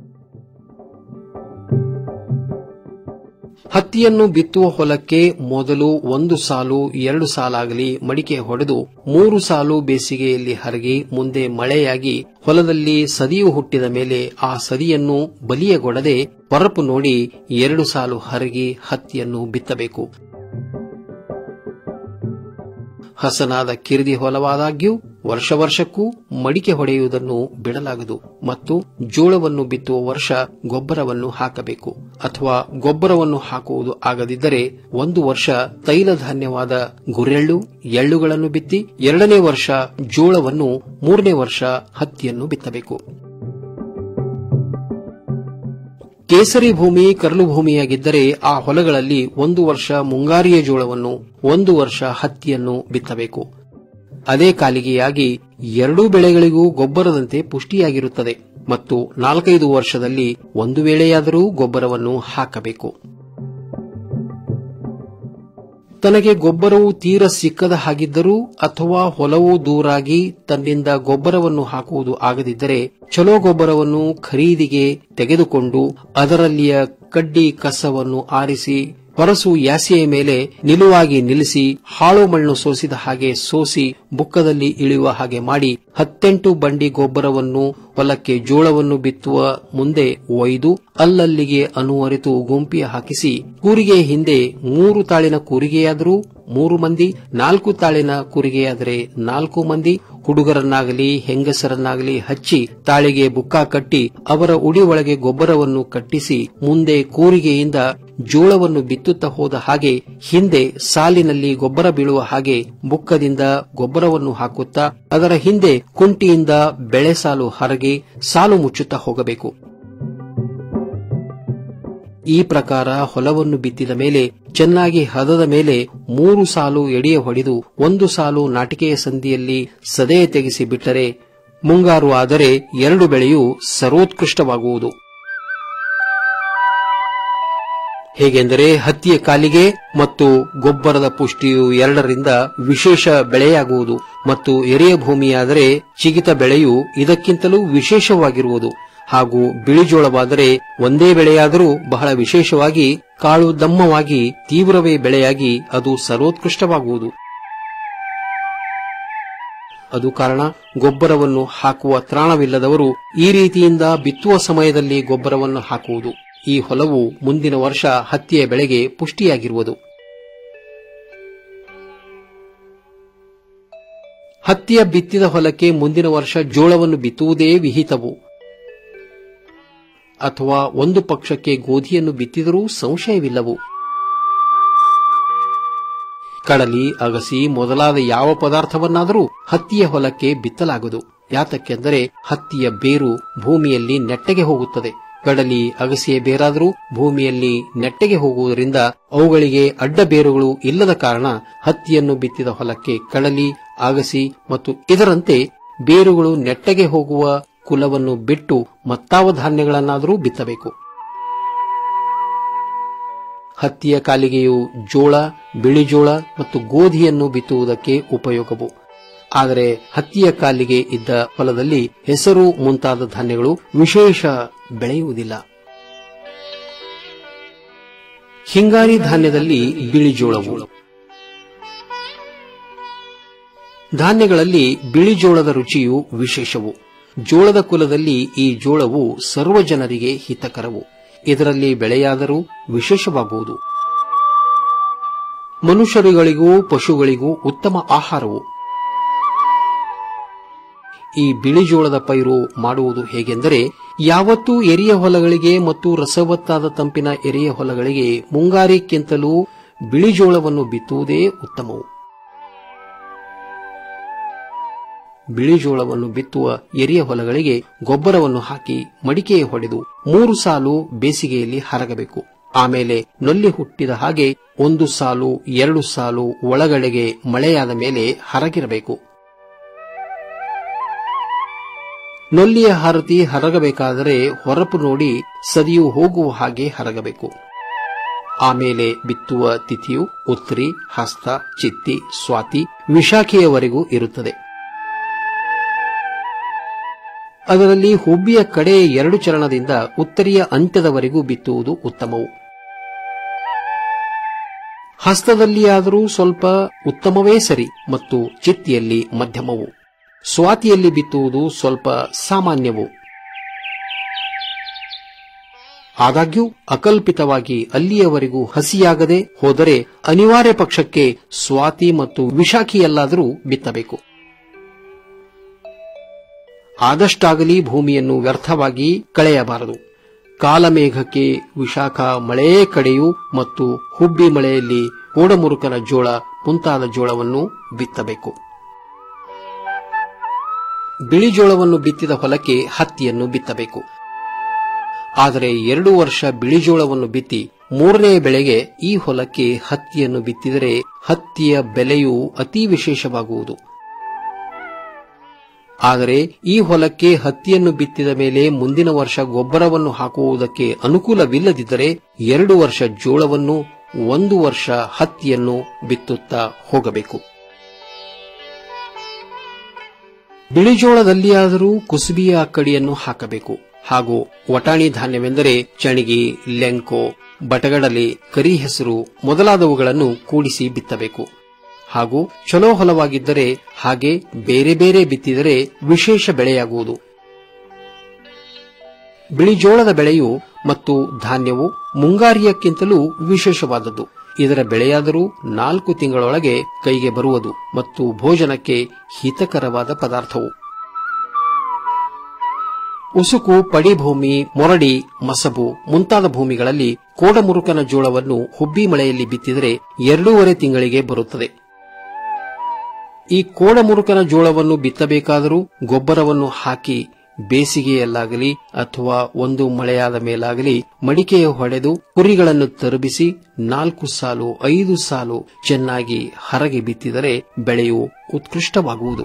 [SPEAKER 10] ಹತ್ತಿಯನ್ನು ಬಿತ್ತುವ ಹೊಲಕ್ಕೆ ಮೊದಲು ಒಂದು ಸಾಲು ಎರಡು ಸಾಲಾಗಲಿ ಮಡಿಕೆ ಹೊಡೆದು ಮೂರು ಸಾಲು ಬೇಸಿಗೆಯಲ್ಲಿ ಹರಗಿ ಮುಂದೆ ಮಳೆಯಾಗಿ ಹೊಲದಲ್ಲಿ ಸದಿಯು ಹುಟ್ಟಿದ ಮೇಲೆ ಆ ಸದಿಯನ್ನು ಬಲಿಯಗೊಡದೆ ಹೊರಪು ನೋಡಿ ಎರಡು ಸಾಲು ಹರಗಿ ಹತ್ತಿಯನ್ನು ಬಿತ್ತಬೇಕು ಹಸನಾದ ಕಿರಿದಿ ಹೊಲವಾದಾಗ್ಯೂ ವರ್ಷ ವರ್ಷಕ್ಕೂ ಮಡಿಕೆ ಹೊಡೆಯುವುದನ್ನು ಬಿಡಲಾಗದು ಮತ್ತು ಜೋಳವನ್ನು ಬಿತ್ತುವ ವರ್ಷ ಗೊಬ್ಬರವನ್ನು ಹಾಕಬೇಕು ಅಥವಾ ಗೊಬ್ಬರವನ್ನು ಹಾಕುವುದು ಆಗದಿದ್ದರೆ ಒಂದು ವರ್ಷ ತೈಲ ಧಾನ್ಯವಾದ ಗುರೆಳ್ಳು ಎಳ್ಳುಗಳನ್ನು ಬಿತ್ತಿ ಎರಡನೇ ವರ್ಷ ಜೋಳವನ್ನು ಮೂರನೇ ವರ್ಷ ಹತ್ತಿಯನ್ನು ಬಿತ್ತಬೇಕು ಕೇಸರಿ ಭೂಮಿ ಕರಲು ಭೂಮಿಯಾಗಿದ್ದರೆ ಆ ಹೊಲಗಳಲ್ಲಿ ಒಂದು ವರ್ಷ ಮುಂಗಾರಿಯ ಜೋಳವನ್ನು ಒಂದು ವರ್ಷ ಹತ್ತಿಯನ್ನು ಬಿತ್ತಬೇಕು ಅದೇ ಕಾಲಿಗೆಯಾಗಿ ಎರಡೂ ಬೆಳೆಗಳಿಗೂ ಗೊಬ್ಬರದಂತೆ ಪುಷ್ಟಿಯಾಗಿರುತ್ತದೆ ಮತ್ತು ನಾಲ್ಕೈದು ವರ್ಷದಲ್ಲಿ ಒಂದು ವೇಳೆಯಾದರೂ ಗೊಬ್ಬರವನ್ನು ಹಾಕಬೇಕು ತನಗೆ ಗೊಬ್ಬರವು ತೀರ ಸಿಕ್ಕದ ಹಾಗಿದ್ದರೂ ಅಥವಾ ಹೊಲವು ದೂರಾಗಿ ತನ್ನಿಂದ ಗೊಬ್ಬರವನ್ನು ಹಾಕುವುದು ಆಗದಿದ್ದರೆ ಚಲೋ ಗೊಬ್ಬರವನ್ನು ಖರೀದಿಗೆ ತೆಗೆದುಕೊಂಡು ಅದರಲ್ಲಿಯ ಕಡ್ಡಿ ಕಸವನ್ನು ಆರಿಸಿ ಹೊರಸು ಯಾಸೆಯ ಮೇಲೆ ನಿಲುವಾಗಿ ನಿಲ್ಲಿಸಿ ಹಾಳು ಮಣ್ಣು ಸೋಸಿದ ಹಾಗೆ ಸೋಸಿ ಬುಕ್ಕದಲ್ಲಿ ಇಳಿಯುವ ಹಾಗೆ ಮಾಡಿ ಹತ್ತೆಂಟು ಬಂಡಿ ಗೊಬ್ಬರವನ್ನು ಹೊಲಕ್ಕೆ ಜೋಳವನ್ನು ಬಿತ್ತುವ ಮುಂದೆ ಒಯ್ದು ಅಲ್ಲಲ್ಲಿಗೆ ಅನುವರಿತು ಗುಂಪಿಯ ಹಾಕಿಸಿ ಕೂರಿಗೆ ಹಿಂದೆ ಮೂರು ತಾಳಿನ ಕೂರಿಗೆಯಾದರೂ ಮೂರು ಮಂದಿ ನಾಲ್ಕು ತಾಳಿನ ಕೂರಿಗೆಯಾದರೆ ನಾಲ್ಕು ಮಂದಿ ಹುಡುಗರನ್ನಾಗಲಿ ಹೆಂಗಸರನ್ನಾಗಲಿ ಹಚ್ಚಿ ತಾಳಿಗೆ ಬುಕ್ಕ ಕಟ್ಟಿ ಅವರ ಉಡಿ ಒಳಗೆ ಗೊಬ್ಬರವನ್ನು ಕಟ್ಟಿಸಿ ಮುಂದೆ ಕೂರಿಗೆಯಿಂದ ಜೋಳವನ್ನು ಬಿತ್ತುತ್ತಾ ಹೋದ ಹಾಗೆ ಹಿಂದೆ ಸಾಲಿನಲ್ಲಿ ಗೊಬ್ಬರ ಬೀಳುವ ಹಾಗೆ ಬುಕ್ಕದಿಂದ ಗೊಬ್ಬರವನ್ನು ಹಾಕುತ್ತಾ ಅದರ ಹಿಂದೆ ಕುಂಟಿಯಿಂದ ಬೆಳೆ ಸಾಲು ಹರಗಿ ಸಾಲು ಮುಚ್ಚುತ್ತಾ ಹೋಗಬೇಕು ಈ ಪ್ರಕಾರ ಹೊಲವನ್ನು ಬಿತ್ತಿದ ಮೇಲೆ ಚೆನ್ನಾಗಿ ಹದದ ಮೇಲೆ ಮೂರು ಸಾಲು ಎಡೆಯ ಹೊಡೆದು ಒಂದು ಸಾಲು ನಾಟಿಕೆಯ ಸಂದಿಯಲ್ಲಿ ಸದೆ ತೆಗೆಸಿ ಬಿಟ್ಟರೆ ಮುಂಗಾರು ಆದರೆ ಎರಡು ಬೆಳೆಯು ಸರ್ವೋತ್ಕೃಷ್ಟವಾಗುವುದು ಹೇಗೆಂದರೆ ಹತ್ತಿಯ ಕಾಲಿಗೆ ಮತ್ತು ಗೊಬ್ಬರದ ಪುಷ್ಟಿಯು ಎರಡರಿಂದ ವಿಶೇಷ ಬೆಳೆಯಾಗುವುದು ಮತ್ತು ಎರೆಯ ಭೂಮಿಯಾದರೆ ಚಿಗಿತ ಬೆಳೆಯು ಇದಕ್ಕಿಂತಲೂ ವಿಶೇಷವಾಗಿರುವುದು ಹಾಗೂ ಬಿಳಿಜೋಳವಾದರೆ ಒಂದೇ ಬೆಳೆಯಾದರೂ ಬಹಳ ವಿಶೇಷವಾಗಿ ಕಾಳು ದಮ್ಮವಾಗಿ ತೀವ್ರವೇ ಬೆಳೆಯಾಗಿ ಅದು ಸರ್ವೋತ್ಕೃಷ್ಟವಾಗುವುದು ಅದು ಕಾರಣ ಗೊಬ್ಬರವನ್ನು ಹಾಕುವ ತ್ರಾಣವಿಲ್ಲದವರು ಈ ರೀತಿಯಿಂದ ಬಿತ್ತುವ ಸಮಯದಲ್ಲಿ ಗೊಬ್ಬರವನ್ನು ಹಾಕುವುದು ಈ ಹೊಲವು ಮುಂದಿನ ವರ್ಷ ಹತ್ತಿಯ ಬೆಳೆಗೆ ಪುಷ್ಟಿಯಾಗಿರುವುದು ಹತ್ತಿಯ ಬಿತ್ತಿದ ಹೊಲಕ್ಕೆ ಮುಂದಿನ ವರ್ಷ ಜೋಳವನ್ನು ಬಿತ್ತುವುದೇ ವಿಹಿತವು ಅಥವಾ ಒಂದು ಪಕ್ಷಕ್ಕೆ ಗೋಧಿಯನ್ನು ಬಿತ್ತಿದರೂ ಸಂಶಯವಿಲ್ಲವು ಕಡಲಿ ಅಗಸಿ ಮೊದಲಾದ ಯಾವ ಪದಾರ್ಥವನ್ನಾದರೂ ಹತ್ತಿಯ ಹೊಲಕ್ಕೆ ಬಿತ್ತಲಾಗದು ಯಾತಕ್ಕೆಂದರೆ ಹತ್ತಿಯ ಬೇರು ಭೂಮಿಯಲ್ಲಿ ನೆಟ್ಟಗೆ ಹೋಗುತ್ತದೆ ಕಡಲಿ ಅಗಸಿಯ ಬೇರಾದರೂ ಭೂಮಿಯಲ್ಲಿ ನೆಟ್ಟಗೆ ಹೋಗುವುದರಿಂದ ಅವುಗಳಿಗೆ ಅಡ್ಡ ಬೇರುಗಳು ಇಲ್ಲದ ಕಾರಣ ಹತ್ತಿಯನ್ನು ಬಿತ್ತಿದ ಹೊಲಕ್ಕೆ ಕಡಲಿ ಅಗಸಿ ಮತ್ತು ಇದರಂತೆ ಬೇರುಗಳು ನೆಟ್ಟಗೆ ಹೋಗುವ ಕುಲವನ್ನು ಬಿಟ್ಟು ಮತ್ತಾವ ಧಾನ್ಯಗಳನ್ನಾದರೂ ಬಿತ್ತಬೇಕು ಹತ್ತಿಯ ಕಾಲಿಗೆಯು ಜೋಳ ಬಿಳಿಜೋಳ ಮತ್ತು ಗೋಧಿಯನ್ನು ಬಿತ್ತುವುದಕ್ಕೆ ಉಪಯೋಗವು ಆದರೆ ಹತ್ತಿಯ ಕಾಲಿಗೆ ಇದ್ದ ಹೊಲದಲ್ಲಿ ಹೆಸರು ಮುಂತಾದ ಧಾನ್ಯಗಳು ವಿಶೇಷ ಬೆಳೆಯುವುದಿಲ್ಲ ಹಿಂಗಾರಿ ಧಾನ್ಯದಲ್ಲಿ ಬಿಳಿಜೋಳವು ಧಾನ್ಯಗಳಲ್ಲಿ ಬಿಳಿಜೋಳದ ರುಚಿಯು ವಿಶೇಷವು ಜೋಳದ ಕುಲದಲ್ಲಿ ಈ ಜೋಳವು ಸರ್ವ ಜನರಿಗೆ ಹಿತಕರವು ಇದರಲ್ಲಿ ಬೆಳೆಯಾದರೂ ವಿಶೇಷವಾಗುವುದು ಮನುಷ್ಯರುಗಳಿಗೂ ಪಶುಗಳಿಗೂ ಉತ್ತಮ ಆಹಾರವು ಈ ಬಿಳಿಜೋಳದ ಪೈರು ಮಾಡುವುದು ಹೇಗೆಂದರೆ ಯಾವತ್ತೂ ಎರಿಯ ಹೊಲಗಳಿಗೆ ಮತ್ತು ರಸವತ್ತಾದ ತಂಪಿನ ಎರೆಯ ಹೊಲಗಳಿಗೆ ಮುಂಗಾರಿಕ್ಕಿಂತಲೂ ಬಿಳಿಜೋಳವನ್ನು ಬಿತ್ತುವುದೇ ಉತ್ತಮವು ಬಿಳಿಜೋಳವನ್ನು ಬಿತ್ತುವ ಎರಿಯ ಹೊಲಗಳಿಗೆ ಗೊಬ್ಬರವನ್ನು ಹಾಕಿ ಮಡಿಕೆ ಹೊಡೆದು ಮೂರು ಸಾಲು ಬೇಸಿಗೆಯಲ್ಲಿ ಹರಗಬೇಕು ಆಮೇಲೆ ನೊಲ್ಲಿ ಹುಟ್ಟಿದ ಹಾಗೆ ಒಂದು ಸಾಲು ಎರಡು ಸಾಲು ಒಳಗಡೆಗೆ ಮಳೆಯಾದ ಮೇಲೆ ಹರಗಿರಬೇಕು ನೊಲ್ಲಿಯ ಹರತಿ ಹರಗಬೇಕಾದರೆ ಹೊರಪು ನೋಡಿ ಸದಿಯು ಹೋಗುವ ಹಾಗೆ ಹರಗಬೇಕು ಆಮೇಲೆ ಬಿತ್ತುವ ತಿಥಿಯು ಉತ್ರಿ ಹಸ್ತ ಚಿತ್ತಿ ಸ್ವಾತಿ ವಿಶಾಖೆಯವರೆಗೂ ಇರುತ್ತದೆ ಅದರಲ್ಲಿ ಹುಬ್ಬಿಯ ಕಡೆ ಎರಡು ಚರಣದಿಂದ ಉತ್ತರಿಯ ಅಂತ್ಯದವರೆಗೂ ಬಿತ್ತುವುದು ಉತ್ತಮವು ಹಸ್ತದಲ್ಲಿಯಾದರೂ ಸ್ವಲ್ಪ ಉತ್ತಮವೇ ಸರಿ ಮತ್ತು ಚಿತ್ತಿಯಲ್ಲಿ ಮಧ್ಯಮವು ಸ್ವಾತಿಯಲ್ಲಿ ಬಿತ್ತುವುದು ಸ್ವಲ್ಪ ಸಾಮಾನ್ಯವು ಆದಾಗ್ಯೂ ಅಕಲ್ಪಿತವಾಗಿ ಅಲ್ಲಿಯವರೆಗೂ ಹಸಿಯಾಗದೆ ಹೋದರೆ ಅನಿವಾರ್ಯ ಪಕ್ಷಕ್ಕೆ ಸ್ವಾತಿ ಮತ್ತು ವಿಶಾಖಿಯಲ್ಲಾದರೂ ಬಿತ್ತಬೇಕು ಆದಷ್ಟಾಗಲಿ ಭೂಮಿಯನ್ನು ವ್ಯರ್ಥವಾಗಿ ಕಳೆಯಬಾರದು ಕಾಲಮೇಘಕ್ಕೆ ವಿಶಾಖ ಮಳೆಯೇ ಕಡೆಯು ಮತ್ತು ಹುಬ್ಬಿ ಮಳೆಯಲ್ಲಿ ಕೋಡಮುರುಕನ ಜೋಳ ಮುಂತಾದ ಜೋಳವನ್ನು ಬಿತ್ತಬೇಕು ಬಿಳಿ ಜೋಳವನ್ನು ಬಿತ್ತಿದ ಹೊಲಕ್ಕೆ ಹತ್ತಿಯನ್ನು ಬಿತ್ತಬೇಕು ಆದರೆ ಎರಡು ವರ್ಷ ಬಿಳಿ ಜೋಳವನ್ನು ಬಿತ್ತಿ ಮೂರನೇ ಬೆಳೆಗೆ ಈ ಹೊಲಕ್ಕೆ ಹತ್ತಿಯನ್ನು ಬಿತ್ತಿದರೆ ಹತ್ತಿಯ ಬೆಲೆಯು ಅತಿ ವಿಶೇಷವಾಗುವುದು ಆದರೆ ಈ ಹೊಲಕ್ಕೆ ಹತ್ತಿಯನ್ನು ಬಿತ್ತಿದ ಮೇಲೆ ಮುಂದಿನ ವರ್ಷ ಗೊಬ್ಬರವನ್ನು ಹಾಕುವುದಕ್ಕೆ ಅನುಕೂಲವಿಲ್ಲದಿದ್ದರೆ ಎರಡು ವರ್ಷ ಜೋಳವನ್ನು ಒಂದು ವರ್ಷ ಹತ್ತಿಯನ್ನು ಬಿತ್ತುತ್ತಾ ಹೋಗಬೇಕು ಬಿಳಿಜೋಳದಲ್ಲಿಯಾದರೂ ಕುಸುಬಿಯ ಅಕ್ಕಡಿಯನ್ನು ಹಾಕಬೇಕು ಹಾಗೂ ವಟಾಣಿ ಧಾನ್ಯವೆಂದರೆ ಚಣಿಗಿ ಲೆಂಕೋ ಬಟಗಡಲೆ ಕರಿ ಹೆಸರು ಮೊದಲಾದವುಗಳನ್ನು ಕೂಡಿಸಿ ಬಿತ್ತಬೇಕು ಹಾಗೂ ಚಲೋ ಹೊಲವಾಗಿದ್ದರೆ ಹಾಗೆ ಬೇರೆ ಬೇರೆ ಬಿತ್ತಿದರೆ ವಿಶೇಷ ಬೆಳೆಯಾಗುವುದು ಬಿಳಿಜೋಳದ ಬೆಳೆಯು ಮತ್ತು ಧಾನ್ಯವು ಮುಂಗಾರಿಯಕ್ಕಿಂತಲೂ ವಿಶೇಷವಾದದ್ದು ಇದರ ಬೆಳೆಯಾದರೂ ನಾಲ್ಕು ತಿಂಗಳೊಳಗೆ ಕೈಗೆ ಬರುವುದು ಮತ್ತು ಭೋಜನಕ್ಕೆ ಹಿತಕರವಾದ ಪದಾರ್ಥವು ಉಸುಕು ಪಡಿಭೂಮಿ ಮೊರಡಿ ಮಸಬು ಮುಂತಾದ ಭೂಮಿಗಳಲ್ಲಿ ಕೋಡಮುರುಕನ ಜೋಳವನ್ನು ಹುಬ್ಬಿ ಮಳೆಯಲ್ಲಿ ಬಿತ್ತಿದರೆ ಎರಡೂವರೆ ತಿಂಗಳಿಗೆ ಬರುತ್ತದೆ ಈ ಕೋಡಮುರುಕನ ಜೋಳವನ್ನು ಬಿತ್ತಬೇಕಾದರೂ ಗೊಬ್ಬರವನ್ನು ಹಾಕಿ ಬೇಸಿಗೆಯಲ್ಲಾಗಲಿ ಅಥವಾ ಒಂದು ಮಳೆಯಾದ ಮೇಲಾಗಲಿ ಮಡಿಕೆಯ ಹೊಡೆದು ಕುರಿಗಳನ್ನು ತರಬಿಸಿ ನಾಲ್ಕು ಸಾಲು ಐದು ಸಾಲು ಚೆನ್ನಾಗಿ ಹರಗಿ ಬಿತ್ತಿದರೆ ಬೆಳೆಯು ಉತ್ಕೃಷ್ಟವಾಗುವುದು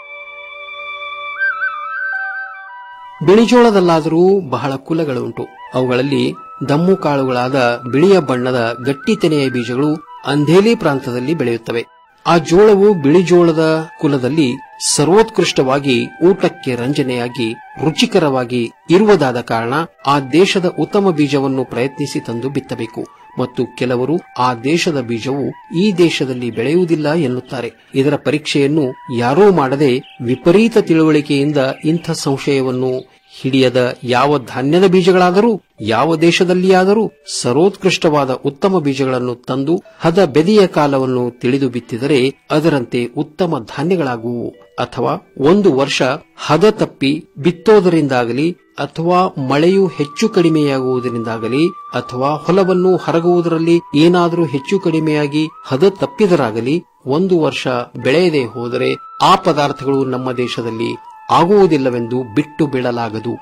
[SPEAKER 10] ಬಿಳಿಜೋಳದಲ್ಲಾದರೂ ಬಹಳ ಕುಲಗಳುಂಟು ಅವುಗಳಲ್ಲಿ ದಮ್ಮು ಕಾಳುಗಳಾದ ಬಿಳಿಯ ಬಣ್ಣದ ಗಟ್ಟಿತೆನೆಯ ಬೀಜಗಳು ಅಂಧೇಲಿ ಪ್ರಾಂತದಲ್ಲಿ ಬೆಳೆಯುತ್ತವೆ ಆ ಜೋಳವು ಬಿಳಿಜೋಳದ ಕುಲದಲ್ಲಿ ಸರ್ವೋತ್ಕೃಷ್ಟವಾಗಿ ಊಟಕ್ಕೆ ರಂಜನೆಯಾಗಿ ರುಚಿಕರವಾಗಿ ಇರುವುದಾದ ಕಾರಣ ಆ ದೇಶದ ಉತ್ತಮ ಬೀಜವನ್ನು ಪ್ರಯತ್ನಿಸಿ ತಂದು ಬಿತ್ತಬೇಕು ಮತ್ತು ಕೆಲವರು ಆ ದೇಶದ ಬೀಜವು ಈ ದೇಶದಲ್ಲಿ ಬೆಳೆಯುವುದಿಲ್ಲ ಎನ್ನುತ್ತಾರೆ ಇದರ ಪರೀಕ್ಷೆಯನ್ನು ಯಾರೂ ಮಾಡದೆ ವಿಪರೀತ ತಿಳುವಳಿಕೆಯಿಂದ ಇಂಥ ಸಂಶಯವನ್ನು ಹಿಡಿಯದ ಯಾವ ಧಾನ್ಯದ ಬೀಜಗಳಾದರೂ ಯಾವ ದೇಶದಲ್ಲಿಯಾದರೂ ಸರ್ವೋತ್ಕೃಷ್ಟವಾದ ಉತ್ತಮ ಬೀಜಗಳನ್ನು ತಂದು ಹದ ಬೆದೆಯ ಕಾಲವನ್ನು ತಿಳಿದು ಬಿತ್ತಿದರೆ ಅದರಂತೆ ಉತ್ತಮ ಧಾನ್ಯಗಳಾಗುವು ಅಥವಾ ಒಂದು ವರ್ಷ ಹದ ತಪ್ಪಿ ಬಿತ್ತೋದರಿಂದಾಗಲಿ ಅಥವಾ ಮಳೆಯು ಹೆಚ್ಚು ಕಡಿಮೆಯಾಗುವುದರಿಂದಾಗಲಿ ಅಥವಾ ಹೊಲವನ್ನು ಹರಗುವುದರಲ್ಲಿ ಏನಾದರೂ ಹೆಚ್ಚು ಕಡಿಮೆಯಾಗಿ ಹದ ತಪ್ಪಿದರಾಗಲಿ ಒಂದು ವರ್ಷ ಬೆಳೆಯದೆ ಹೋದರೆ ಆ ಪದಾರ್ಥಗಳು ನಮ್ಮ ದೇಶದಲ್ಲಿ ಆಗುವುದಿಲ್ಲವೆಂದು ಬಿಟ್ಟು ಬಿಡಲಾಗದು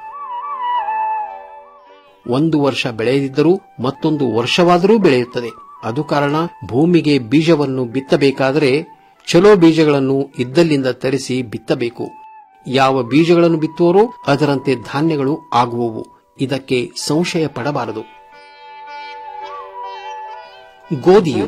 [SPEAKER 10] ಒಂದು ವರ್ಷ ಬೆಳೆಯದಿದ್ದರೂ ಮತ್ತೊಂದು ವರ್ಷವಾದರೂ ಬೆಳೆಯುತ್ತದೆ ಅದು ಕಾರಣ ಭೂಮಿಗೆ ಬೀಜವನ್ನು ಬಿತ್ತಬೇಕಾದರೆ ಚಲೋ ಬೀಜಗಳನ್ನು ಇದ್ದಲ್ಲಿಂದ ತರಿಸಿ ಬಿತ್ತಬೇಕು ಯಾವ ಬೀಜಗಳನ್ನು ಬಿತ್ತುವರೋ ಅದರಂತೆ ಧಾನ್ಯಗಳು ಆಗುವವು ಇದಕ್ಕೆ ಸಂಶಯ ಪಡಬಾರದು ಗೋಧಿಯು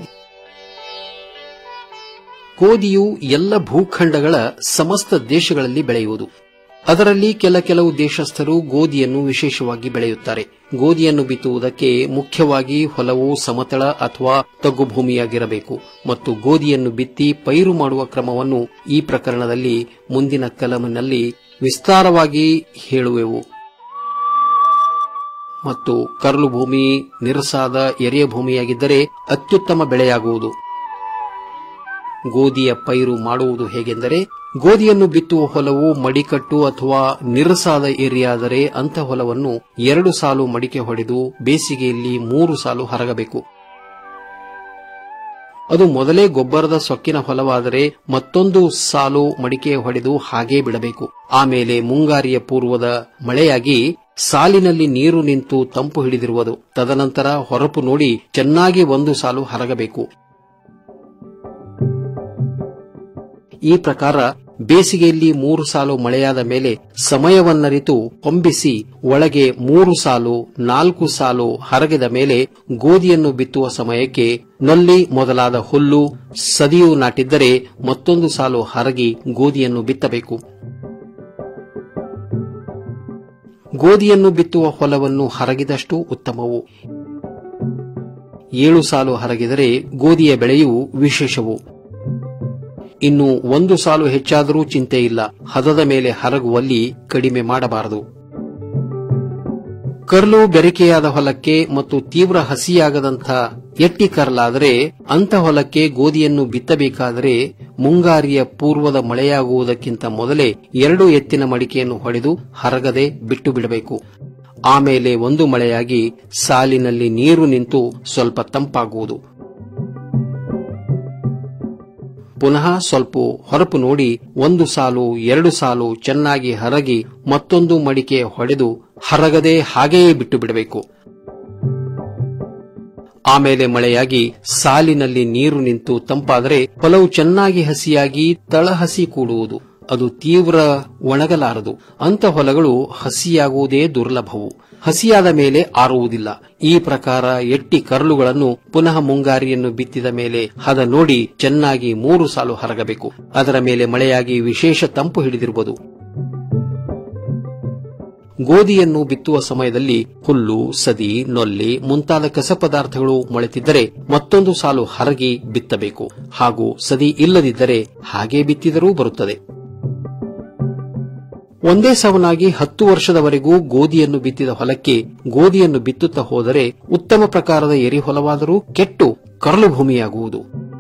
[SPEAKER 10] ಗೋಧಿಯು ಎಲ್ಲ ಭೂಖಂಡಗಳ ಸಮಸ್ತ ದೇಶಗಳಲ್ಲಿ ಬೆಳೆಯುವುದು ಅದರಲ್ಲಿ ಕೆಲ ಕೆಲವು ದೇಶಸ್ಥರು ಗೋಧಿಯನ್ನು ವಿಶೇಷವಾಗಿ ಬೆಳೆಯುತ್ತಾರೆ ಗೋಧಿಯನ್ನು ಬಿತ್ತುವುದಕ್ಕೆ ಮುಖ್ಯವಾಗಿ ಹೊಲವು ಸಮತಳ ಅಥವಾ ತಗ್ಗು ಭೂಮಿಯಾಗಿರಬೇಕು ಮತ್ತು ಗೋಧಿಯನ್ನು ಬಿತ್ತಿ ಪೈರು ಮಾಡುವ ಕ್ರಮವನ್ನು ಈ ಪ್ರಕರಣದಲ್ಲಿ ಮುಂದಿನ ಕಲಮಿನಲ್ಲಿ ವಿಸ್ತಾರವಾಗಿ ಹೇಳುವೆವು ಮತ್ತು ಕರ್ಲು ಭೂಮಿ ನಿರಸಾದ ಎರೆಯ ಭೂಮಿಯಾಗಿದ್ದರೆ ಅತ್ಯುತ್ತಮ ಬೆಳೆಯಾಗುವುದು ಗೋಧಿಯ ಪೈರು ಮಾಡುವುದು ಹೇಗೆಂದರೆ ಗೋಧಿಯನ್ನು ಬಿತ್ತುವ ಹೊಲವು ಮಡಿಕಟ್ಟು ಅಥವಾ ನಿರಸಾದ ಏರಿಯಾದರೆ ಅಂಥ ಹೊಲವನ್ನು ಎರಡು ಸಾಲು ಮಡಿಕೆ ಹೊಡೆದು ಬೇಸಿಗೆಯಲ್ಲಿ ಮೂರು ಸಾಲು ಹರಗಬೇಕು ಅದು ಮೊದಲೇ ಗೊಬ್ಬರದ ಸೊಕ್ಕಿನ ಹೊಲವಾದರೆ ಮತ್ತೊಂದು ಸಾಲು ಮಡಿಕೆ ಹೊಡೆದು ಹಾಗೇ ಬಿಡಬೇಕು ಆಮೇಲೆ ಮುಂಗಾರಿಯ ಪೂರ್ವದ ಮಳೆಯಾಗಿ ಸಾಲಿನಲ್ಲಿ ನೀರು ನಿಂತು ತಂಪು ಹಿಡಿದಿರುವುದು ತದನಂತರ ಹೊರಪು ನೋಡಿ ಚೆನ್ನಾಗಿ ಒಂದು ಸಾಲು ಹರಗಬೇಕು ಈ ಪ್ರಕಾರ ಬೇಸಿಗೆಯಲ್ಲಿ ಮೂರು ಸಾಲು ಮಳೆಯಾದ ಮೇಲೆ ಸಮಯವನ್ನರಿತು ಹೊಂಬಿಸಿ ಒಳಗೆ ಮೂರು ಸಾಲು ನಾಲ್ಕು ಸಾಲು ಹರಗಿದ ಮೇಲೆ ಗೋಧಿಯನ್ನು ಬಿತ್ತುವ ಸಮಯಕ್ಕೆ ನೊಲ್ಲಿ ಮೊದಲಾದ ಹುಲ್ಲು ಸದಿಯು ನಾಟಿದ್ದರೆ ಮತ್ತೊಂದು ಸಾಲು ಹರಗಿ ಗೋಧಿಯನ್ನು ಬಿತ್ತಬೇಕು ಗೋಧಿಯನ್ನು ಬಿತ್ತುವ ಹೊಲವನ್ನು ಹರಗಿದಷ್ಟು ಉತ್ತಮವು ಏಳು ಸಾಲು ಹರಗಿದರೆ ಗೋಧಿಯ ಬೆಳೆಯು ವಿಶೇಷವು ಇನ್ನು ಒಂದು ಸಾಲು ಹೆಚ್ಚಾದರೂ ಚಿಂತೆ ಇಲ್ಲ ಹದದ ಮೇಲೆ ಹರಗುವಲ್ಲಿ ಕಡಿಮೆ ಮಾಡಬಾರದು ಕರ್ಲು ಬೆರಕೆಯಾದ ಹೊಲಕ್ಕೆ ಮತ್ತು ತೀವ್ರ ಹಸಿಯಾಗದಂಥ ಎಟ್ಟಿ ಕರ್ಲಾದರೆ ಅಂಥ ಹೊಲಕ್ಕೆ ಗೋಧಿಯನ್ನು ಬಿತ್ತಬೇಕಾದರೆ ಮುಂಗಾರಿಯ ಪೂರ್ವದ ಮಳೆಯಾಗುವುದಕ್ಕಿಂತ ಮೊದಲೇ ಎರಡು ಎತ್ತಿನ ಮಡಿಕೆಯನ್ನು ಹೊಡೆದು ಹರಗದೆ ಬಿಟ್ಟು ಬಿಡಬೇಕು ಆಮೇಲೆ ಒಂದು ಮಳೆಯಾಗಿ ಸಾಲಿನಲ್ಲಿ ನೀರು ನಿಂತು ಸ್ವಲ್ಪ ತಂಪಾಗುವುದು ಪುನಃ ಸ್ವಲ್ಪ ಹೊರಪು ನೋಡಿ ಒಂದು ಸಾಲು ಎರಡು ಸಾಲು ಚೆನ್ನಾಗಿ ಹರಗಿ ಮತ್ತೊಂದು ಮಡಿಕೆ ಹೊಡೆದು ಹರಗದೆ ಹಾಗೆಯೇ ಬಿಟ್ಟು ಬಿಡಬೇಕು ಆಮೇಲೆ ಮಳೆಯಾಗಿ ಸಾಲಿನಲ್ಲಿ ನೀರು ನಿಂತು ತಂಪಾದರೆ ಹೊಲವು ಚೆನ್ನಾಗಿ ಹಸಿಯಾಗಿ ತಳಹಸಿ ಕೂಡುವುದು ಅದು ತೀವ್ರ ಒಣಗಲಾರದು ಅಂಥ ಹೊಲಗಳು ಹಸಿಯಾಗುವುದೇ ದುರ್ಲಭವು ಹಸಿಯಾದ ಮೇಲೆ ಆರುವುದಿಲ್ಲ ಈ ಪ್ರಕಾರ ಎಟ್ಟಿ ಕರಳುಗಳನ್ನು ಪುನಃ ಮುಂಗಾರಿಯನ್ನು ಬಿತ್ತಿದ ಮೇಲೆ ಹದ ನೋಡಿ ಚೆನ್ನಾಗಿ ಮೂರು ಸಾಲು ಹರಗಬೇಕು ಅದರ ಮೇಲೆ ಮಳೆಯಾಗಿ ವಿಶೇಷ ತಂಪು ಹಿಡಿದಿರುವುದು ಗೋಧಿಯನ್ನು ಬಿತ್ತುವ ಸಮಯದಲ್ಲಿ ಹುಲ್ಲು ಸದಿ ನೊಲ್ಲಿ ಮುಂತಾದ ಕಸ ಪದಾರ್ಥಗಳು ಮೊಳೆತಿದ್ದರೆ ಮತ್ತೊಂದು ಸಾಲು ಹರಗಿ ಬಿತ್ತಬೇಕು ಹಾಗೂ ಸದಿ ಇಲ್ಲದಿದ್ದರೆ ಹಾಗೆ ಬಿತ್ತಿದರೂ ಬರುತ್ತದೆ ಒಂದೇ ಸವನಾಗಿ ಹತ್ತು ವರ್ಷದವರೆಗೂ ಗೋಧಿಯನ್ನು ಬಿತ್ತಿದ ಹೊಲಕ್ಕೆ ಗೋಧಿಯನ್ನು ಬಿತ್ತುತ್ತಾ ಹೋದರೆ ಉತ್ತಮ ಪ್ರಕಾರದ ಎರಿಹೊಲವಾದರೂ ಕೆಟ್ಟು ಕರಳು ಭೂಮಿಯಾಗುವುದು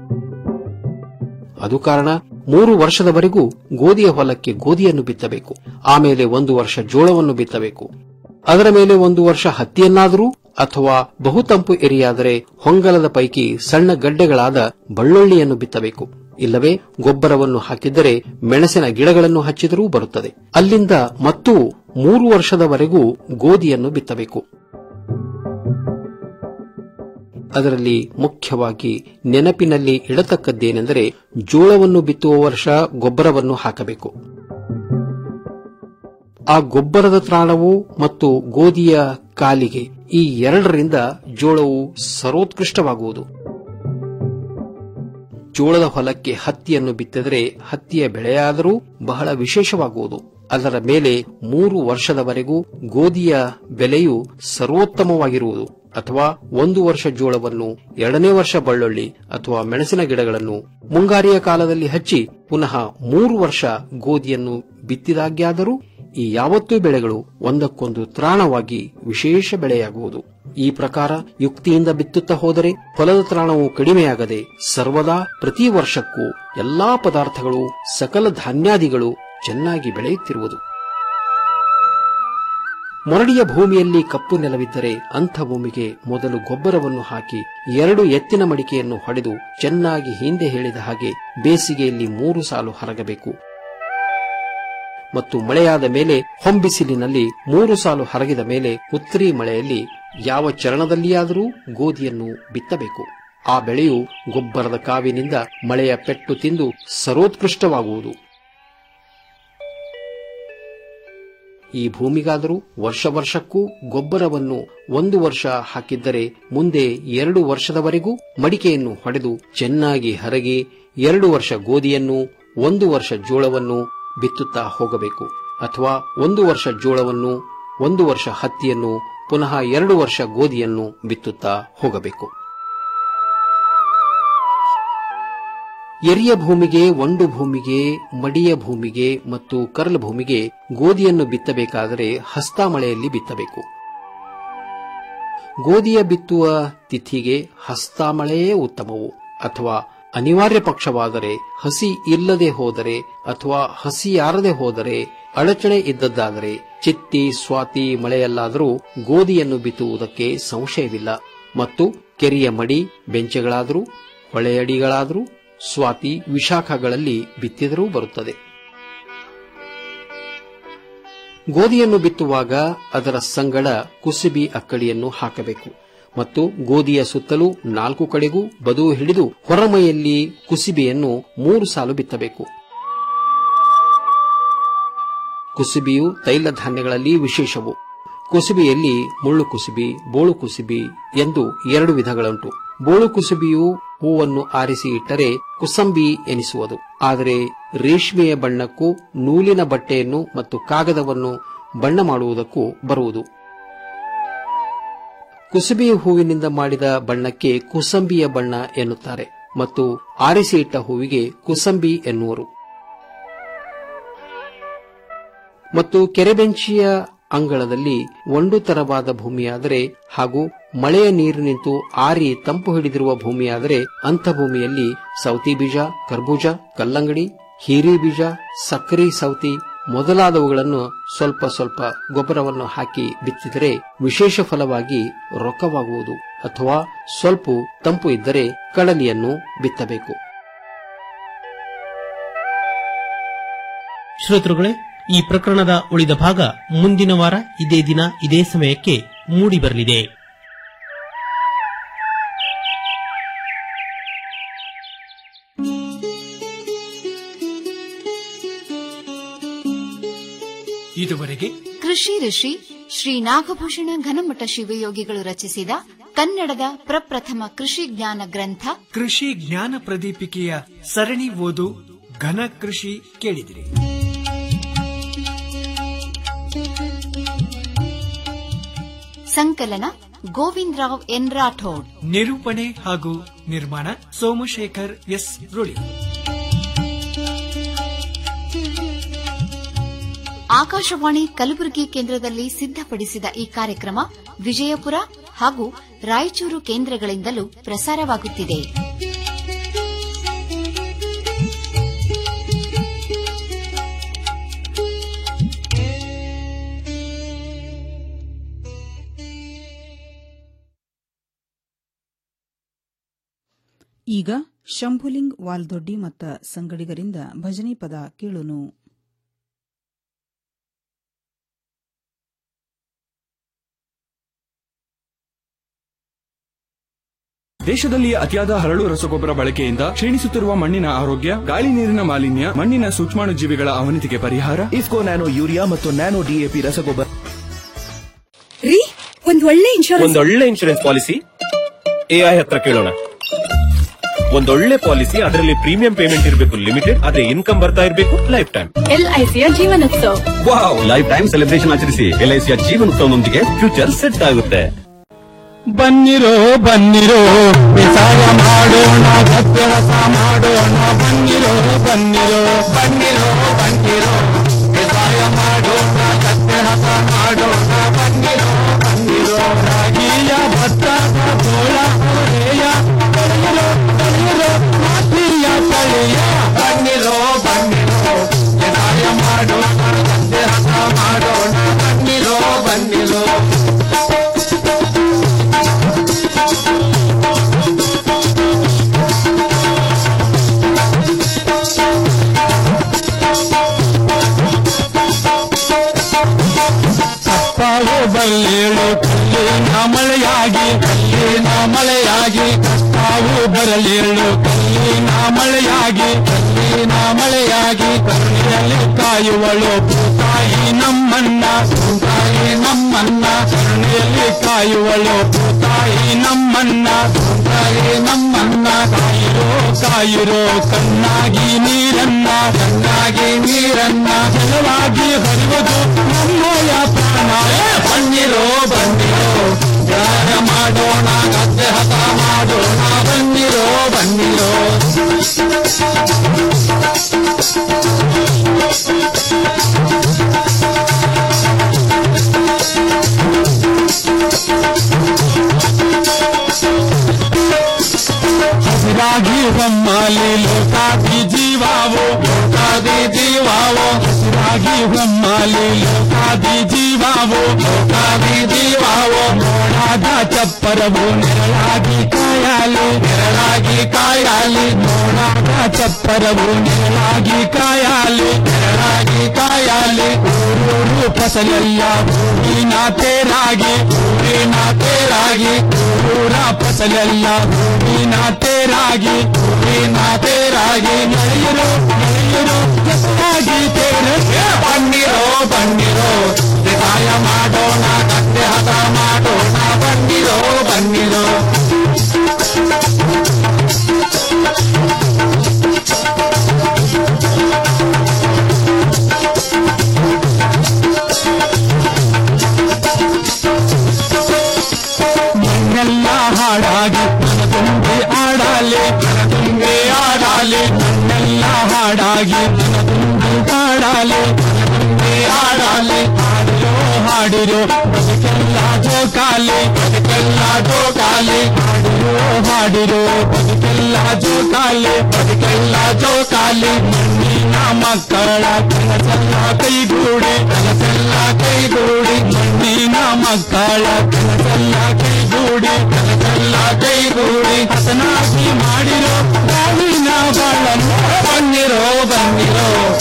[SPEAKER 10] ಅದು ಕಾರಣ ಮೂರು ವರ್ಷದವರೆಗೂ ಗೋಧಿಯ ಹೊಲಕ್ಕೆ ಗೋಧಿಯನ್ನು ಬಿತ್ತಬೇಕು ಆಮೇಲೆ ಒಂದು ವರ್ಷ ಜೋಳವನ್ನು ಬಿತ್ತಬೇಕು ಅದರ ಮೇಲೆ ಒಂದು ವರ್ಷ ಹತ್ತಿಯನ್ನಾದರೂ ಅಥವಾ ಬಹುತಂಪು ಎರಿಯಾದರೆ ಹೊಂಗಲದ ಪೈಕಿ ಸಣ್ಣ ಗಡ್ಡೆಗಳಾದ ಬಳ್ಳುಳ್ಳಿಯನ್ನು ಬಿತ್ತಬೇಕು ಇಲ್ಲವೇ ಗೊಬ್ಬರವನ್ನು ಹಾಕಿದ್ದರೆ ಮೆಣಸಿನ ಗಿಡಗಳನ್ನು ಹಚ್ಚಿದರೂ ಬರುತ್ತದೆ ಅಲ್ಲಿಂದ ಮತ್ತು ಮೂರು ವರ್ಷದವರೆಗೂ ಗೋಧಿಯನ್ನು ಬಿತ್ತಬೇಕು ಅದರಲ್ಲಿ ಮುಖ್ಯವಾಗಿ ನೆನಪಿನಲ್ಲಿ ಇಡತಕ್ಕದ್ದೇನೆಂದರೆ ಜೋಳವನ್ನು ಬಿತ್ತುವ ವರ್ಷ ಗೊಬ್ಬರವನ್ನು ಹಾಕಬೇಕು ಆ ಗೊಬ್ಬರದ ತ್ರಾಣವು ಮತ್ತು ಗೋಧಿಯ ಕಾಲಿಗೆ ಈ ಎರಡರಿಂದ ಜೋಳವು ಸರ್ವೋತ್ಕೃಷ್ಟವಾಗುವುದು ಜೋಳದ ಹೊಲಕ್ಕೆ ಹತ್ತಿಯನ್ನು ಬಿತ್ತಿದರೆ ಹತ್ತಿಯ ಬೆಳೆಯಾದರೂ ಬಹಳ ವಿಶೇಷವಾಗುವುದು ಅದರ ಮೇಲೆ ಮೂರು ವರ್ಷದವರೆಗೂ ಗೋಧಿಯ ಬೆಲೆಯು ಸರ್ವೋತ್ತಮವಾಗಿರುವುದು ಅಥವಾ ಒಂದು ವರ್ಷ ಜೋಳವನ್ನು ಎರಡನೇ ವರ್ಷ ಬಳ್ಳುಳ್ಳಿ ಅಥವಾ ಮೆಣಸಿನ ಗಿಡಗಳನ್ನು ಮುಂಗಾರಿಯ ಕಾಲದಲ್ಲಿ ಹಚ್ಚಿ ಪುನಃ ಮೂರು ವರ್ಷ ಗೋಧಿಯನ್ನು ಬಿತ್ತಿದಾಗ್ಯಾದರೂ ಈ ಯಾವತ್ತೂ ಬೆಳೆಗಳು ಒಂದಕ್ಕೊಂದು ತ್ರಾಣವಾಗಿ ವಿಶೇಷ ಬೆಳೆಯಾಗುವುದು ಈ ಪ್ರಕಾರ ಯುಕ್ತಿಯಿಂದ ಬಿತ್ತುತ್ತಾ ಹೋದರೆ ಹೊಲದ ತ್ರಾಣವು ಕಡಿಮೆಯಾಗದೆ ಸರ್ವದಾ ಪ್ರತಿ ವರ್ಷಕ್ಕೂ ಎಲ್ಲಾ ಪದಾರ್ಥಗಳು ಸಕಲ ಧಾನ್ಯಾದಿಗಳು ಚೆನ್ನಾಗಿ ಬೆಳೆಯುತ್ತಿರುವುದು ಮೊರಡಿಯ ಭೂಮಿಯಲ್ಲಿ ಕಪ್ಪು ನೆಲವಿದ್ದರೆ ಅಂಥ ಭೂಮಿಗೆ ಮೊದಲು ಗೊಬ್ಬರವನ್ನು ಹಾಕಿ ಎರಡು ಎತ್ತಿನ ಮಡಿಕೆಯನ್ನು ಹೊಡೆದು ಚೆನ್ನಾಗಿ ಹಿಂದೆ ಹೇಳಿದ ಹಾಗೆ ಬೇಸಿಗೆಯಲ್ಲಿ ಮೂರು ಸಾಲು ಹರಗಬೇಕು ಮತ್ತು ಮಳೆಯಾದ ಮೇಲೆ ಹೊಂಬಿಸಿಲಿನಲ್ಲಿ ಮೂರು ಸಾಲು ಹರಗಿದ ಮೇಲೆ ಉತ್ತರಿ ಮಳೆಯಲ್ಲಿ ಯಾವ ಚರಣದಲ್ಲಿಯಾದರೂ ಗೋಧಿಯನ್ನು ಬಿತ್ತಬೇಕು ಆ ಬೆಳೆಯು ಗೊಬ್ಬರದ ಕಾವಿನಿಂದ ಮಳೆಯ ಪೆಟ್ಟು ತಿಂದು ಸರ್ವೋತ್ಕೃಷ್ಟವಾಗುವುದು ಈ ಭೂಮಿಗಾದರೂ ವರ್ಷ ವರ್ಷಕ್ಕೂ ಗೊಬ್ಬರವನ್ನು ಒಂದು ವರ್ಷ ಹಾಕಿದ್ದರೆ ಮುಂದೆ ಎರಡು ವರ್ಷದವರೆಗೂ ಮಡಿಕೆಯನ್ನು ಹೊಡೆದು ಚೆನ್ನಾಗಿ ಹರಗಿ ಎರಡು ವರ್ಷ ಗೋಧಿಯನ್ನು ಒಂದು ವರ್ಷ ಜೋಳವನ್ನು ಬಿತ್ತುತ್ತಾ ಹೋಗಬೇಕು ಅಥವಾ ಒಂದು ವರ್ಷ ಜೋಳವನ್ನು ಒಂದು ವರ್ಷ ಹತ್ತಿಯನ್ನು ಪುನಃ ಎರಡು ವರ್ಷ ಗೋಧಿಯನ್ನು ಬಿತ್ತುತ್ತಾ ಹೋಗಬೇಕು ಎರಿಯ ಭೂಮಿಗೆ ಒಂಡು ಭೂಮಿಗೆ ಮಡಿಯ ಭೂಮಿಗೆ ಮತ್ತು ಕರಲ ಭೂಮಿಗೆ ಗೋಧಿಯನ್ನು ಬಿತ್ತಬೇಕಾದರೆ ಹಸ್ತಾಮಳೆಯಲ್ಲಿ ಬಿತ್ತಬೇಕು ಗೋಧಿಯ ಬಿತ್ತುವ ತಿಥಿಗೆ ಹಸ್ತಾಮಳೆಯೇ ಉತ್ತಮವು ಅಥವಾ ಅನಿವಾರ್ಯ ಪಕ್ಷವಾದರೆ ಹಸಿ ಇಲ್ಲದೆ ಹೋದರೆ ಅಥವಾ ಹಸಿಯಾರದೆ ಹೋದರೆ ಅಡಚಣೆ ಇದ್ದದ್ದಾದರೆ ಚಿತ್ತಿ ಸ್ವಾತಿ ಮಳೆಯಲ್ಲಾದರೂ ಗೋಧಿಯನ್ನು ಬಿತ್ತುವುದಕ್ಕೆ ಸಂಶಯವಿಲ್ಲ ಮತ್ತು ಕೆರೆಯ ಮಡಿ ಬೆಂಚೆಗಳಾದರೂ ಹೊಳೆಯಡಿಗಳಾದರೂ ಸ್ವಾತಿ ವಿಶಾಖಗಳಲ್ಲಿ ಬಿತ್ತಿದರೂ ಬರುತ್ತದೆ ಗೋಧಿಯನ್ನು ಬಿತ್ತುವಾಗ ಅದರ ಸಂಗಡ ಕುಸುಬಿ ಅಕ್ಕಡಿಯನ್ನು ಹಾಕಬೇಕು ಮತ್ತು ಗೋಧಿಯ ಸುತ್ತಲೂ ನಾಲ್ಕು ಕಡೆಗೂ ಬದು ಹಿಡಿದು ಹೊರಮೈಯಲ್ಲಿ ಕುಸುಬಿಯನ್ನು ಮೂರು ಸಾಲು ಬಿತ್ತಬೇಕು ಕುಸುಬಿಯು ತೈಲ ಧಾನ್ಯಗಳಲ್ಲಿ ವಿಶೇಷವು ಕುಸುಬಿಯಲ್ಲಿ ಮುಳ್ಳು ಕುಸುಬಿ ಬೋಳು ಕುಸುಬಿ ಎಂದು ಎರಡು ವಿಧಗಳುಂಟು ಬೋಳು ಕುಸುಬಿಯು ಹೂವನ್ನು ಆರಿಸಿ ಇಟ್ಟರೆ ಕುಸಂಬಿ ಎನಿಸುವುದು ಆದರೆ ರೇಷ್ಮೆಯ ಬಣ್ಣಕ್ಕೂ ನೂಲಿನ ಬಟ್ಟೆಯನ್ನು ಮತ್ತು ಕಾಗದವನ್ನು ಬಣ್ಣ ಮಾಡುವುದಕ್ಕೂ ಬರುವುದು ಕುಸುಬಿಯ ಹೂವಿನಿಂದ ಮಾಡಿದ ಬಣ್ಣಕ್ಕೆ ಕುಸಂಬಿಯ ಬಣ್ಣ ಎನ್ನುತ್ತಾರೆ ಮತ್ತು ಆರಿಸಿ ಇಟ್ಟ ಹೂವಿಗೆ ಕುಸಂಬಿ ಎನ್ನುವರು ಮತ್ತು ಕೆರೆಬೆಂಚಿಯ ಅಂಗಳದಲ್ಲಿ ಒಂದು ತರವಾದ ಭೂಮಿಯಾದರೆ ಹಾಗೂ ಮಳೆಯ ನೀರು ನಿಂತು ಆರಿ ತಂಪು ಹಿಡಿದಿರುವ ಭೂಮಿಯಾದರೆ ಅಂಥ ಭೂಮಿಯಲ್ಲಿ ಸೌತಿ ಬೀಜ ಕರ್ಬೂಜ ಕಲ್ಲಂಗಡಿ ಹೀರಿ ಬೀಜ ಸಕ್ಕರೆ ಸೌತಿ ಮೊದಲಾದವುಗಳನ್ನು ಸ್ವಲ್ಪ ಸ್ವಲ್ಪ ಗೊಬ್ಬರವನ್ನು ಹಾಕಿ ಬಿತ್ತಿದರೆ ವಿಶೇಷ ಫಲವಾಗಿ ರೊಕ್ಕವಾಗುವುದು ಅಥವಾ ಸ್ವಲ್ಪ ತಂಪು ಇದ್ದರೆ ಕಡಲಿಯನ್ನು ಬಿತ್ತಬೇಕು
[SPEAKER 14] ಶ್ರೋತೃಗಳೇ ಈ ಪ್ರಕರಣದ ಉಳಿದ ಭಾಗ ಮುಂದಿನ ವಾರ ಇದೇ ದಿನ ಇದೇ ಸಮಯಕ್ಕೆ ಮೂಡಿಬರಲಿದೆ
[SPEAKER 3] ಇದುವರೆಗೆ
[SPEAKER 13] ಕೃಷಿ ಋಷಿ ಶ್ರೀ ನಾಗಭೂಷಣ ಘನಮಠ ಶಿವಯೋಗಿಗಳು ರಚಿಸಿದ ಕನ್ನಡದ ಪ್ರಪ್ರಥಮ ಕೃಷಿ ಜ್ಞಾನ ಗ್ರಂಥ
[SPEAKER 3] ಕೃಷಿ ಜ್ಞಾನ ಪ್ರದೀಪಿಕೆಯ ಸರಣಿ ಓದು ಘನ ಕೃಷಿ ಕೇಳಿದಿರಿ
[SPEAKER 13] ಸಂಕಲನ ಗೋವಿಂದರಾವ್ ಎನ್ ರಾಠೋಡ್
[SPEAKER 3] ನಿರೂಪಣೆ ಹಾಗೂ ನಿರ್ಮಾಣ ಸೋಮಶೇಖರ್ ಎಸ್ ರುಳಿ
[SPEAKER 13] ಆಕಾಶವಾಣಿ ಕಲಬುರಗಿ ಕೇಂದ್ರದಲ್ಲಿ ಸಿದ್ಧಪಡಿಸಿದ ಈ ಕಾರ್ಯಕ್ರಮ ವಿಜಯಪುರ ಹಾಗೂ ರಾಯಚೂರು ಕೇಂದ್ರಗಳಿಂದಲೂ ಪ್ರಸಾರವಾಗುತ್ತಿದೆ
[SPEAKER 2] ಈಗ ಶಂಭುಲಿಂಗ್ ವಾಲ್ದೊಡ್ಡಿ ಮತ್ತ ಸಂಗಡಿಗರಿಂದ ಭಜನೆ ಪದ ಕೇಳುನು
[SPEAKER 15] ದೇಶದಲ್ಲಿ ಅತಿಯಾದ ಹರಳು ರಸಗೊಬ್ಬರ ಬಳಕೆಯಿಂದ ಕ್ಷೀಣಿಸುತ್ತಿರುವ ಮಣ್ಣಿನ ಆರೋಗ್ಯ ಗಾಳಿ ನೀರಿನ ಮಾಲಿನ್ಯ ಮಣ್ಣಿನ ಸೂಕ್ಷ್ಮಾಣು ಜೀವಿಗಳ ಅವನತಿಗೆ ಪರಿಹಾರ
[SPEAKER 16] ಇಫ್ಕೋ ನ್ಯಾನೋ ಯೂರಿಯಾ ಮತ್ತು ನ್ಯಾನೋ ಡಿಎಪಿ ರಸಗೊಬ್ಬರ
[SPEAKER 17] ರೀ ಒಂದ್ ಒಳ್ಳೆ ಇನ್ಶೂರೆನ್ಸ್
[SPEAKER 18] ಒಂದೊಳ್ಳೆ ಇನ್ಶೂರೆನ್ಸ್ ಪಾಲಿಸಿ ಎಐ ಹತ್ರ ಕೇಳೋಣ ಒಂದೊಳ್ಳೆ ಪಾಲಿಸಿ ಅದರಲ್ಲಿ ಪ್ರೀಮಿಯಂ ಪೇಮೆಂಟ್ ಇರಬೇಕು ಲಿಮಿಟೆಡ್ ಅದೇ ಇನ್ಕಮ್ ಬರ್ತಾ ಇರಬೇಕು ಲೈಫ್ ಟೈಮ್
[SPEAKER 17] ಎಲ್ಐಸಿಯ Jeevanotsava
[SPEAKER 18] wow life time celebration ಆಚರಿಸಿ ಎಲ್ಐಸಿಯ ಜೀವನೋತ್ಸವದೊಂದಿಗೆ ಫ್ಯೂಚರ್ ಸೆಟ್ ಆಗುತ್ತೆ
[SPEAKER 12] ಬನ್ನಿರೋ ಬನ್ನಿರೋ ಬೇಸಾಯ ಮಾಡೋಣ ಸತ್ಯರಸ ಮಾಡೋಣ ಬನ್ನಿರೋ ಬನ್ನಿರೋ ಬನ್ನಿರೋ ಬನ್ನಿರೋ ಬೇಸಾಯ ಮಾಡೋಣ ಸತ್ಯರಸ ಮಾಡೋಣ ಬನ್ನಿರೋ ಬನ್ನಿರೋ ರಾಗಿಯ ಭತ್ತ ಜೋಳ ಹೊರೆಯ ಬನ್ನಿರೋ ಬನ್ನಿರೋ ಮಾತಿಯ ತಳಿಯ ಬನ್ನಿರೋ ಬನ್ನಿರೋ ಬೇಸಾಯ ಮಾಡೋಣ ಸತ್ಯರಸ ಮಾಡೋಣ ಬನ್ನಿರೋ ಬನ್ನಿರೋ ಕಪ್ಪಾವು ಬಲ್ಲೇಳು ಕಲ್ಲಿನ ಮಳೆಯಾಗಿ ಕಲ್ಲಿನ ಮಳೆಯಾಗಿ ಕಪ್ಪಾವು ಬರಲೇಳು ಕಲ್ಲಿನ ಮಳೆಯಾಗಿ ಕಲ್ಲಿನ ಮಳೆಯಾಗಿ ಕರುಣಿನಲ್ಲಿ ಕಾಯುವಳು ಭೂತಾಯಿ ನಮ್ಮನ್ನ ಭೂತಾಯಿ ನಮ್ಮನ್ನ ಕರುಣಿಯಲ್ಲಿ ಕಾಯುವಳು ಭೂತಾಯಿ ನಮ್ಮನ್ನ ಭೂತಾಯಿ ನಮ್ಮನ್ನ ಕಾಯಿರೋ ಕಾಯಿರೋ ಕಣ್ಣಾಗಿ ನೀರನ್ನ ಕಣ್ಣಾಗಿ ನೀರನ್ನ ಜಲವಾಗಿ ಹರಿವುದು ನಮ್ಮಯ ಪ್ರಾಣ ಏ, ಬನ್ನಿರೋ ಬನ್ನಿರೋ ಧ್ಯಾನ ಮಾಡೋಣ ಗದ್ದೆ ಹತ ಮಾಡೋಣ ಬನ್ನಿರೋ ಬನ್ನಿರೋ ಹಸಿರಾಗಿ ಹೊಮ್ಮಲಿ ಲೋಕಾದಿ ಜೀವಾವೋ ಲೋಕಾದಿ ಜೀವಾವೋ ಹಸಿರಾಗಿ ಹೊಮ್ಮಲಿ ಲೋಕಾದಿ ಜೀವಾವೋ ಲೋಕಾದಿ ಜೀವಾವೋ ನೋಡಾದ ಚಪ್ಪರವು ನೆರಳಾಗಿ ಕಾಯಾಲಿ ನೆರಳಾಗಿ ಕಾಯಾಲಿ ನೋಡಾದ ಚಪ್ಪರವು ನೆರಳಾಗಿ ಕಾಯಾಲಿ ನೆರಳಾಗಿ ಕಾಯಾಲಿ ಊರೂರು ಫಸಲೆಲ್ಲ ಹೂವಿನ ತೇರಾಗಿ ಹೂವಿನ ತೇರಾಗಿ ಊರ ಫಸಲೆಲ್ಲ ಹೂವಿನ ತೇರಾಗಿ ಹೂವಿನ ತೇರಾಗಿ ನಡೆಯಿರೋ ನಡೆಯಿರೋ ಜೊತೆಯಾಗಿ ತೇರಕ್ಕೆ ಬನ್ನಿರೋ ಬನ್ನಿರೋ ಸಹಾಯ ಮಾಡೋಣ ಕತ್ತೆ ಹತ ಮಾಡೋಣ ಬನ್ನಿರೋ ಬನ್ನಿರೋ ಮಣ್ಣೆಲ್ಲ ಹಾಡಾಗಿ ಮನ ತುಂಬಿ ಆಡಾಲೆ ಮನ ತುಂಬಿ ಆಡಾಲೆ ಮಣ್ಣೆಲ್ಲ ಹಾಡಾಗಿ ಮನ ತುಂಬಿ ಆಡಾಲೆ ಮನ ತುಂಬಿ ಆಡಾಲೆ ಹಾಡಿರೋ ಹಾಡಿರೋ ಬದುಕೆಲ್ಲ ಜೋಕಾಲಿ ಬದುಕೆಲ್ಲ ಜೋಕಾಲಿ ಹಾಡಿರೋ ಹಾಡಿರೋ ಬದುಕೆಲ್ಲ ಜೋಕಾಲಿ ಬದುಕೆಲ್ಲ ಜೋಕಾಲಿ ಮಣ್ಣಿನ ಮಕ್ಕಳ ಕನಸೆಲ್ಲ ಕೈಗೂಡಿ ಕನಸೆಲ್ಲ ಕೈಗೂಡಿ ಮಣ್ಣಿನ ಮಕ್ಕಳ ಕನಸೆಲ್ಲ ಕೈಗೂಡಿ ಕನಸೆಲ್ಲ ಕೈಗೂಡಿ ಹಸನಾಗಿ ಮಾಡಿರೋ ಬಾಳಿನ ಬಾಳನ್ನು ಬನ್ನಿರೋ ಬನ್ನಿರೋ